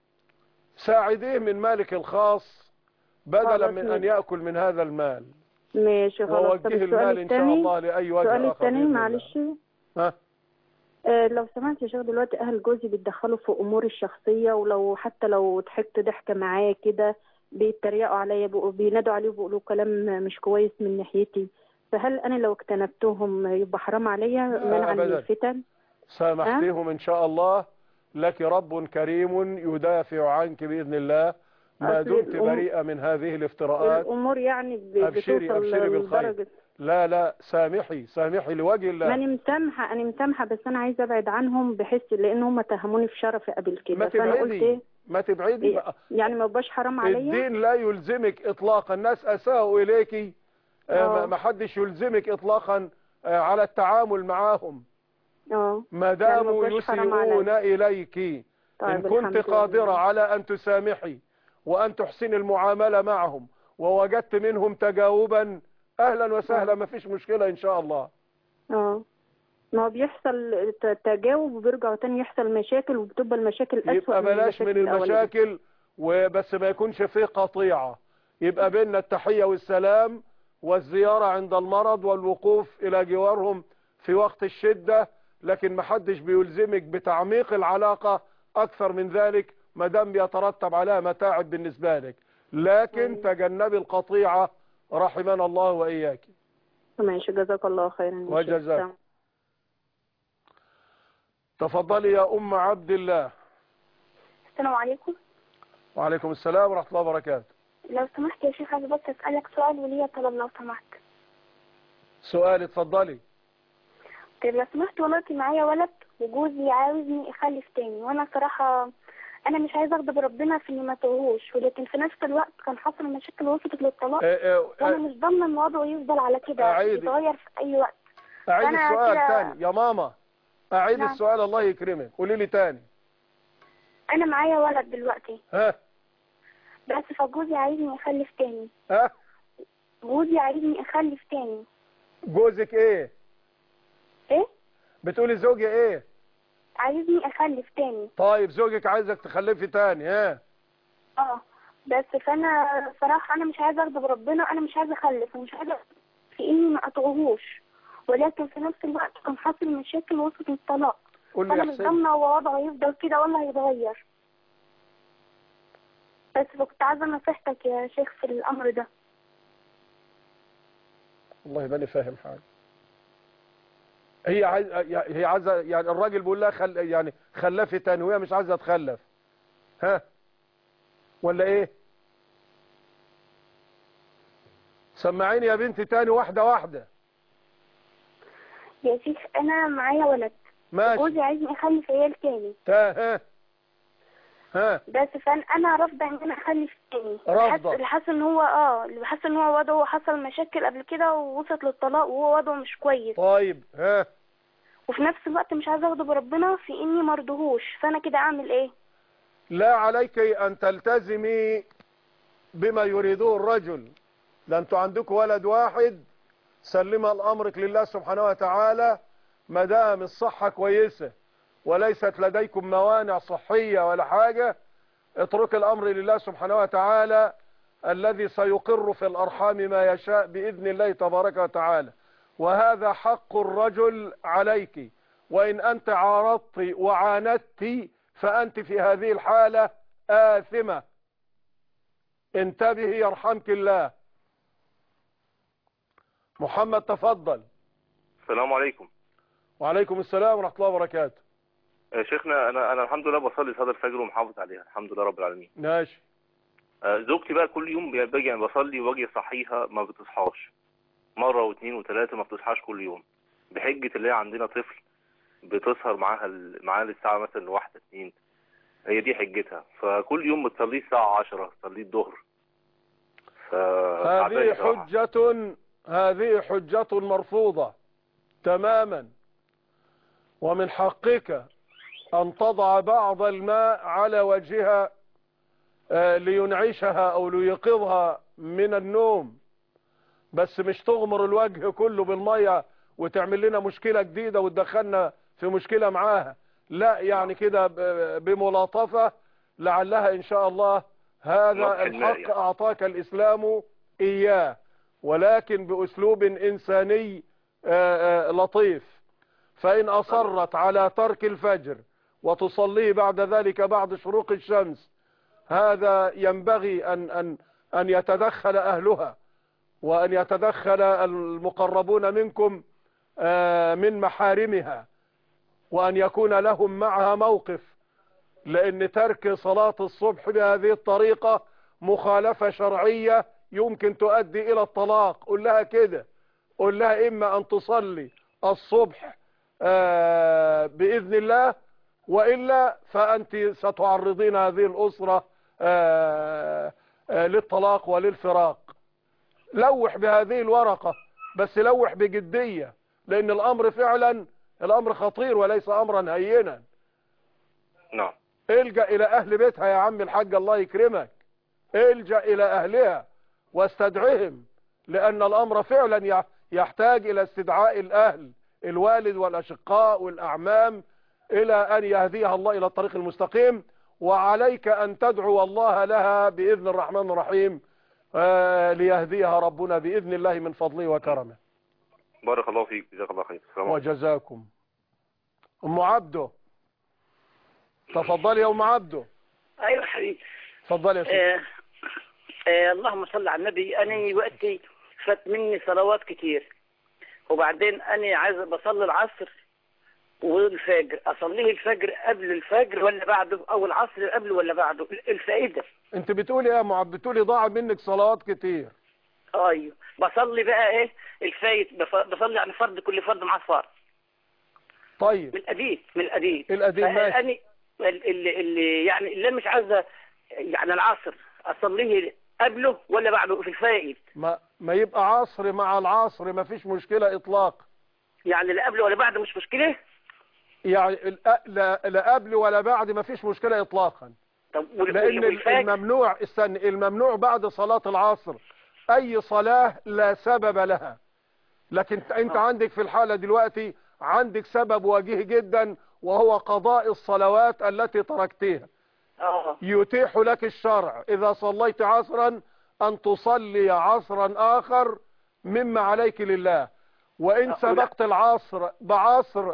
ساعديه من مالك الخاص بدلا خلاص من ان ماشي. يأكل من هذا المال ماشي خلاص طب ووجه السؤال المال ان شاء الثاني الله لأي وجه السؤال آخر الثاني بإذن الله. معلش ها آه، لو سمحت يا شيخ دلوقتي اهل جوزي بيتدخلوا في اموري الشخصيه ولو حتى لو ضحكت ضحكه معاه كده بيتريقوا عليا بيقوا- بينادوا عليه وبيقولوا كلام مش كويس من ناحيتي فهل انا لو اجتنبتهم يبقى حرام عليا منعا من أبداً. الفتن سامحتهم ان شاء الله لك رب كريم يدافع عنك بإذن الله ما أصل دمت الأم- بريئة من هذه الافتراءات الامور يعني ب- أبشري بتوصل أبشري بالخير لدرجه لا لا سامحي سامحي لوجه ما انا الله مسامحه انا مسامحه بس انا عايزه ابعد عنهم بحس لان هم تهموني في شرفي قبل كده ما فانا قلت تبعدي ايه ما تبعدي بقى يعني ما يبقاش حرام عليا الدين لا يلزمك اطلاقا الناس اساءوا اليك آه. ما حدش يلزمك اطلاقا آه، على التعامل معهم اه ما يعني داموا ما يبقاش حرام عليا. يسيئون اليك ان طيب كنت الحمد قادرة لله. على ان تسامحي وان تحسني المعاملة معهم ووجدت منهم تجاوبا اهلا وسهلا ما فيش مشكلة ان شاء الله اه ما هو بيحصل ت- تجاوب وبيرجعوا تاني يحصل مشاكل وبتبقى المشاكل أسوأ يبقى بلاش من الأولانية. المشاكل وبس ما يكونش فيه قطيعة يبقى بيننا التحية والسلام والزيارة عند المرض والوقوف إلى جوارهم في وقت الشدة لكن ما حدش بيلزمك بتعميق العلاقة أكثر من ذلك ما دام بيترتب عليها متاعب بالنسبة لك لكن تجنبي القطيعة رحمنا الله وإياك ماشي جزاك الله خيرا يا شيخ. وجزاك. تفضلي يا أم عبد الله السلام عليكم وعليكم السلام ورحمة الله وبركاته لو سمحت يا شيخ عايزة بس أسألك سؤال وليا طلب لو سمحت سؤال اتفضلي طيب لو سمحت والله معايا ولد وجوزي عاوزني أخلف تاني وأنا صراحة أنا مش عايزة أغضب ربنا في إني ما توهوش ولكن في نفس الوقت كان حصل مشاكل وصلت للطلاق آه، آه، وأنا مش ضامنة إن وضعه يفضل على كده أعيدي. يتغير في أي وقت أعيد فأنا السؤال كده- تاني يا ماما أعيد نعم. السؤال الله يكرمك قولي لي تاني أنا معايا ولد دلوقتي ها بس فجوزي عايزني أخلف تاني ها جوزي عايزني أخلف تاني جوزك ايه إيه؟ بتقولي زوجي ايه عايزني أخلف تاني طيب زوجك عايزك تخلفي تاني ها اه بس فانا صراحة انا مش عايزة اغضب ربنا انا مش عايزة اخلف ومش عايزة في اني ما اطغوش ولكن في نفس الوقت كان حاصل مشاكل وصلت للطلاق قول لي فانا يا مش حسين ضامنة هو وضعه يفضل كده ولا هيتغير بس فكنت عايزة نصيحتك يا شيخ في الامر ده والله ماني فاهم حاجه هي عايز هي عايزه يعني الراجل بيقول لها خل يعني خلفي تاني وهي مش عايزه تخلف ها ولا ايه سمعيني يا بنتي تاني واحده واحده يا شيخ انا معايا ولد ماشي جوزي عايزني اخلف عيال تاني تا ها ها بس فانا انا رافضه ان انا اخلف تاني رافضة. اللي حاسه ان هو اه اللي حاسه ان هو وضعه حصل مشاكل قبل كده ووصلت للطلاق وهو وضعه مش كويس طيب ها وفي نفس الوقت مش عايزه اغضب ربنا في اني مرضهوش فانا كده اعمل ايه لا عليك أن تلتزمي بما يريده الرجل ده انتوا عندكم ولد واحد سلم الأمرك لله سبحانه وتعالى ما دام الصحة كويسة وليست لديكم موانع صحية ولا حاجة اترك الأمر لله سبحانه وتعالى الذي سيقر في الأرحام ما يشاء بإذن الله تبارك وتعالى وهذا حق الرجل عليك وإن أنت عارضت وعاندت فأنت في هذه الحالة آثمة انتبهي يرحمك الله محمد تفضل السلام عليكم وعليكم السلام ورحمة الله وبركاته يا شيخنا انا انا الحمد لله بصلي صلاه الفجر ومحافظ عليها الحمد لله رب العالمين ماشي آه، زوجتي بقى كل يوم باجي يعني بصلي واجي اصحيها ما بتصحاش مره واثنين وثلاثه ما بتصحاش كل يوم بحجه اللي هي عندنا طفل بتسهر معاها ال- معاها للساعه مثلا واحدة اتنين هي دي حجتها فكل يوم بتصليه الساعه 10 تصليه الظهر ف هذه حجة هذه حجة مرفوضة تماما ومن حقك أن تضع بعض الماء على وجهها آه، لينعشها أو ليقظها من النوم بس مش تغمر الوجه كله بالمية وتعمل لنا مشكلة جديدة وتدخلنا في مشكلة معاها لا يعني كده ب- بملاطفة لعلها إن شاء الله هذا نضح الماء الحق يعني. أعطاك الإسلام إياه ولكن بأسلوب إنساني آه، آه، لطيف فإن أصرت على ترك الفجر وتصليه بعد ذلك بعد شروق الشمس هذا ينبغي أن, أن, أن يتدخل أهلها وأن يتدخل المقربون منكم آه، من محارمها وأن يكون لهم معها موقف لأن ترك صلاة الصبح بهذه الطريقة مخالفة شرعية يمكن تؤدي إلى الطلاق قل لها كده قل لها إما أن تصلي الصبح آه، بإذن الله وإلا فأنت ستعرضين هذه الأسرة آه، آه، للطلاق وللفراق لوح بهذه الورقة بس لوح بجدية لأن الأمر فعلا الأمر خطير وليس أمرا هينا نعم الجأ إلى أهل بيتها يا عم الحاج الله يكرمك الجأ إلى أهلها واستدعهم لأن الأمر فعلا يح- يحتاج إلى استدعاء الأهل الوالد والأشقاء والأعمام إلى أن يهديها الله إلى الطريق المستقيم وعليك أن تدعو الله لها بإذن الرحمن الرحيم آه، ليهديها ربنا بإذن الله من فضله وكرمه بارك الله فيك جزاك الله خير السلام عليكم وجزاكم أم عبده تفضلي يا أم عبده ايوه حبيبي تفضلي يا سيدي آه آه اللهم صل على النبي انا وقتي فات مني صلوات كتير وبعدين انا عايز بصلي العصر والفجر اصليه الفجر قبل الفجر ولا بعده او العصر قبله ولا بعده الفائده انت بتقولي يا معب بتقولي ضاع منك صلوات كتير ايوه بصلي بقى ايه الفايت بف- بصلي يعني فرض كل فرض مع فرض طيب من القديم من القديم القديم ماشي. فأني اللي, اللي يعني اللي أنا مش عايزه يعني العصر اصليه قبله ولا بعده في الفائت ما ما يبقى عصر مع العصر ما فيش مشكلة اطلاق يعني لا قبله ولا بعده مش مشكله يعني الأ- لا, لا قبل ولا بعد ما فيش مشكلة اطلاقا طب وال- لان والفجر؟ الممنوع استنى الممنوع بعد صلاة العصر اي صلاة لا سبب لها لكن انت عندك في الحالة دلوقتي عندك سبب وجيه جدا وهو قضاء الصلوات التي تركتها اه يتيح لك الشرع إذا صليت عصرا أن تصلي عصرا آخر مما عليك لله وإن سبقت العصر بعصر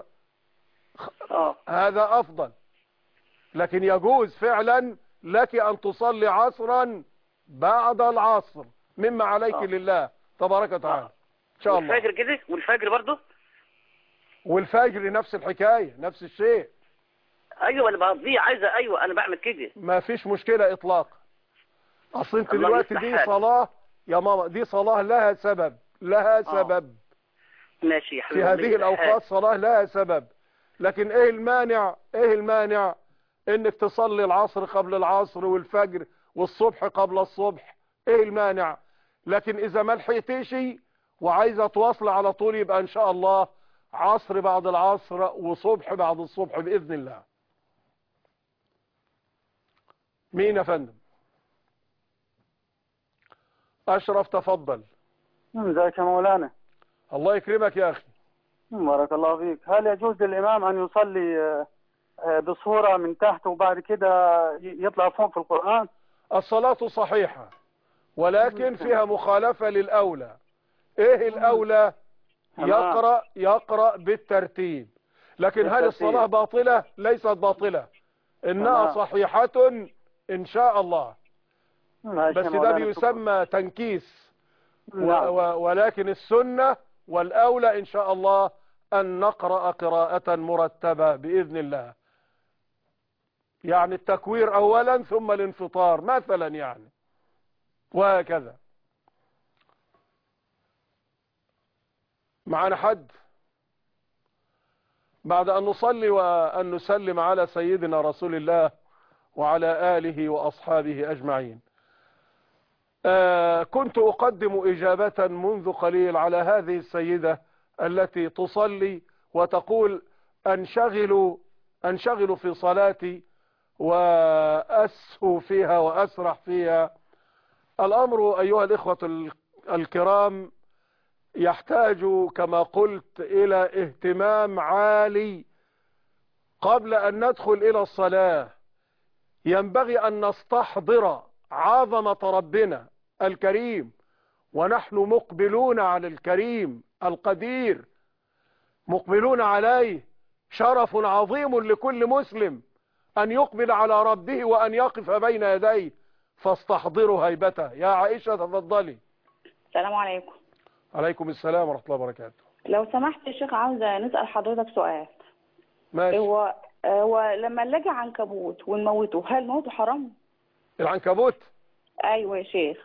اه هذا أفضل لكن يجوز فعلا لك أن تصلي عصرا بعد العصر مما عليك آه. لله تبارك وتعالى إن شاء الله والفجر كده والفجر برضه والفجر نفس الحكاية نفس الشيء ايوه انا بقضيه عايزه ايوه انا بعمل كده ما فيش مشكلة إطلاقا أصل أنت الله دلوقتي يصلح دي حالك. صلاة يا ماما دي صلاة لها سبب لها سبب ماشي يا في حبيبي الله هذه يصلح الأوقات حالك. صلاة لها سبب لكن إيه المانع إيه المانع إنك تصلي العصر قبل العصر والفجر والصبح قبل الصبح إيه المانع لكن إذا ما لحقتيش وعايزة تواصل على طول يبقى إن شاء الله عصر بعد العصر وصبح بعد الصبح بإذن الله مين يا فندم أشرف تفضل ازيك يا مولانا الله يكرمك يا أخي بارك الله فيك هل يجوز للإمام أن يصلي آه، آه، بصورة من تحت وبعد كده ي- يطلع فوق في القرآن الصلاة صحيحة ولكن فيها مخالفة للأولى إيه الأولى تمام. يقرأ يقرأ بالترتيب لكن هل الصلاة باطلة ليست باطلة إنها تمام. صحيحة إن شاء الله ماشي بس يا ده مولانا. بيسمى تنكيس و نعم. و ولكن السنة والأولى إن شاء الله أن نقرأ قراءة مرتبة بإذن الله يعني التكوير أولا ثم الانفطار مثلا يعني وهكذا معنا حد بعد أن نصلي وأن نسلم على سيدنا رسول الله وعلى آله وأصحابه أجمعين آه كنت أقدم إجابة منذ قليل على هذه السيدة التي تصلي وتقول أنشغل أنشغل في صلاتي وأسهو فيها وأسرح فيها الأمر أيها الإخوة ال- الكرام يحتاج كما قلت إلى اهتمام عالي قبل أن ندخل إلى الصلاة ينبغي أن نستحضر عظمة ربنا الكريم ونحن مقبلون على الكريم القدير مقبلون عليه شرف عظيم لكل مسلم أن يقبل على ربه وأن يقف بين يديه فاستحضروا هيبته يا عائشة تفضلي السلام عليكم عليكم السلام ورحمة الله وبركاته لو سمحت يا شيخ عاوزة نسأل حضرتك سؤال ماشي هو هو لما نلاقي عنكبوت ونموته هل موته حرام؟ العنكبوت أيوة يا شيخ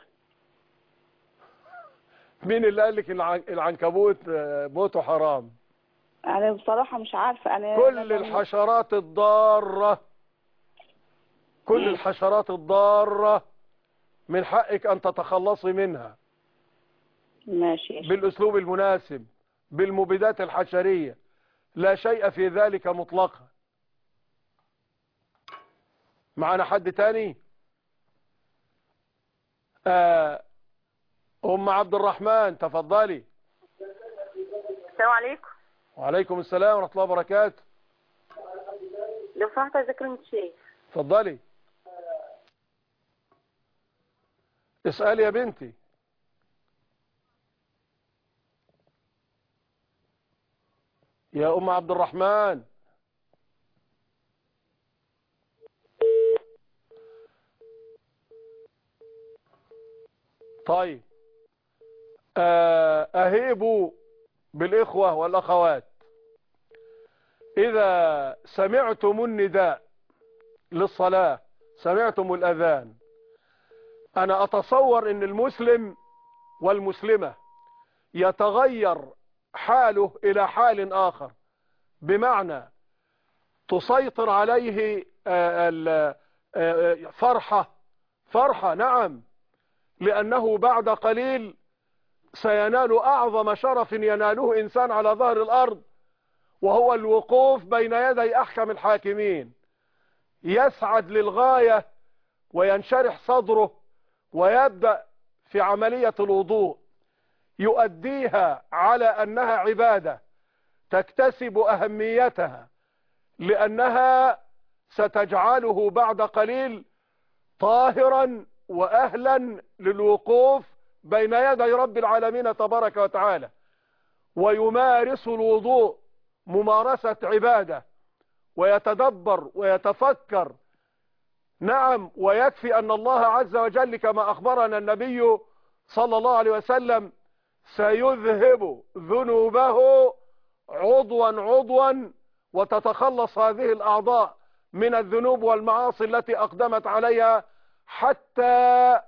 مين اللي قال لك العن- العنكبوت آه، موته حرام أنا بصراحة مش عارفة أنا كل الحشرات الضارة كل الحشرات الضارة من حقك أن تتخلصي منها ماشي يا شيخ. بالأسلوب المناسب بالمبيدات الحشرية لا شيء في ذلك مطلقا معنا حد تاني آه أم عبد الرحمن تفضلي السلام عليكم وعليكم السلام ورحمة الله وبركاته لو سمحت عايزة كلمة شيخ تفضلي اسألي يا بنتي يا أم عبد الرحمن طيب آه، أهيبوا بالإخوة والأخوات إذا سمعتم النداء للصلاة سمعتم الأذان أنا أتصور أن المسلم والمسلمة يتغير حاله إلى حال آخر بمعنى تسيطر عليه آه، ال- آه، فرحة فرحة نعم لأنه بعد قليل سينال أعظم شرف يناله إنسان على ظهر الأرض وهو الوقوف بين يدي أحكم الحاكمين يسعد للغاية وينشرح صدره ويبدأ في عملية الوضوء يؤديها على أنها عبادة تكتسب أهميتها لأنها ستجعله بعد قليل طاهرا وأهلا للوقوف بين يدي رب العالمين تبارك وتعالى ويمارس الوضوء ممارسة عبادة ويتدبر ويتفكر نعم ويكفي أن الله عز وجل كما أخبرنا النبي صلى الله عليه وسلم سيذهب ذنوبه عضوا عضوا وتتخلص هذه الأعضاء من الذنوب والمعاصي التي أقدمت عليها حتى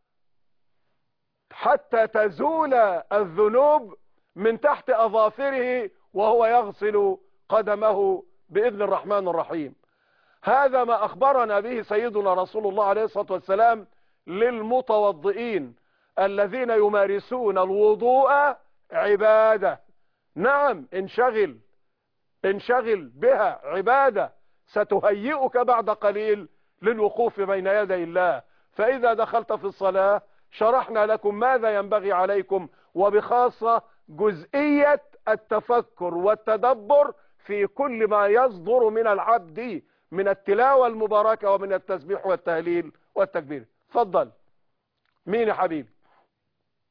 حتى تزول الذنوب من تحت أظافره وهو يغسل قدمه بإذن الرحمن الرحيم هذا ما أخبرنا به سيدنا رسول الله عليه الصلاة والسلام للمتوضئين الذين يمارسون الوضوء عبادة نعم انشغل انشغل بها عبادة ستهيئك بعد قليل للوقوف بين يدي الله فإذا دخلت في الصلاة شرحنا لكم ماذا ينبغي عليكم وبخاصة جزئية التفكر والتدبر في كل ما يصدر من العبد من التلاوة المباركة ومن التسبيح والتهليل والتكبير تفضل مين يا حبيبي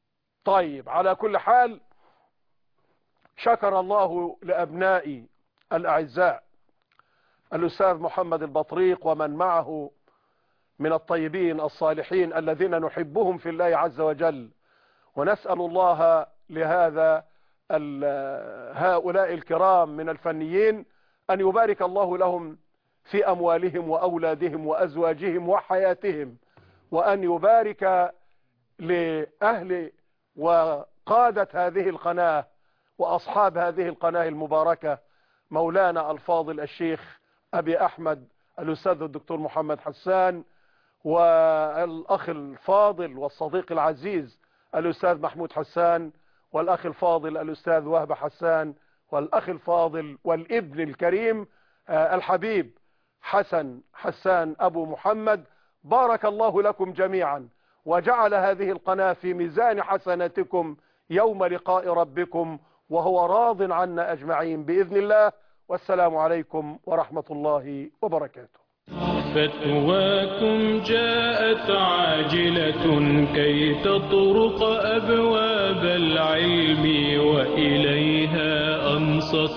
طيب على كل حال شكر الله لأبنائي الأعزاء الأستاذ محمد البطريق ومن معه من الطيبين الصالحين الذين نحبهم في الله عز وجل ونسأل الله لهذا هؤلاء الكرام من الفنيين أن يبارك الله لهم في أموالهم وأولادهم وأزواجهم وحياتهم وأن يبارك لأهل وقادة هذه القناة وأصحاب هذه القناة المباركة مولانا الفاضل الشيخ أبي أحمد الأستاذ الدكتور محمد حسان والأخ الفاضل والصديق العزيز الأستاذ محمود حسان والأخ الفاضل الأستاذ وهب حسان والأخ الفاضل والابن الكريم الحبيب حسن حسان أبو محمد بارك الله لكم جميعا وجعل هذه القناة في ميزان حسناتكم يوم لقاء ربكم وهو راض عنا أجمعين بإذن الله والسلام عليكم ورحمة الله وبركاته فتواكم جاءت عاجلة كي تطرق أبواب العلم وإليها أنصت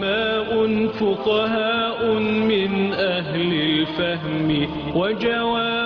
علماء فقهاء من أهل الفهم وجواب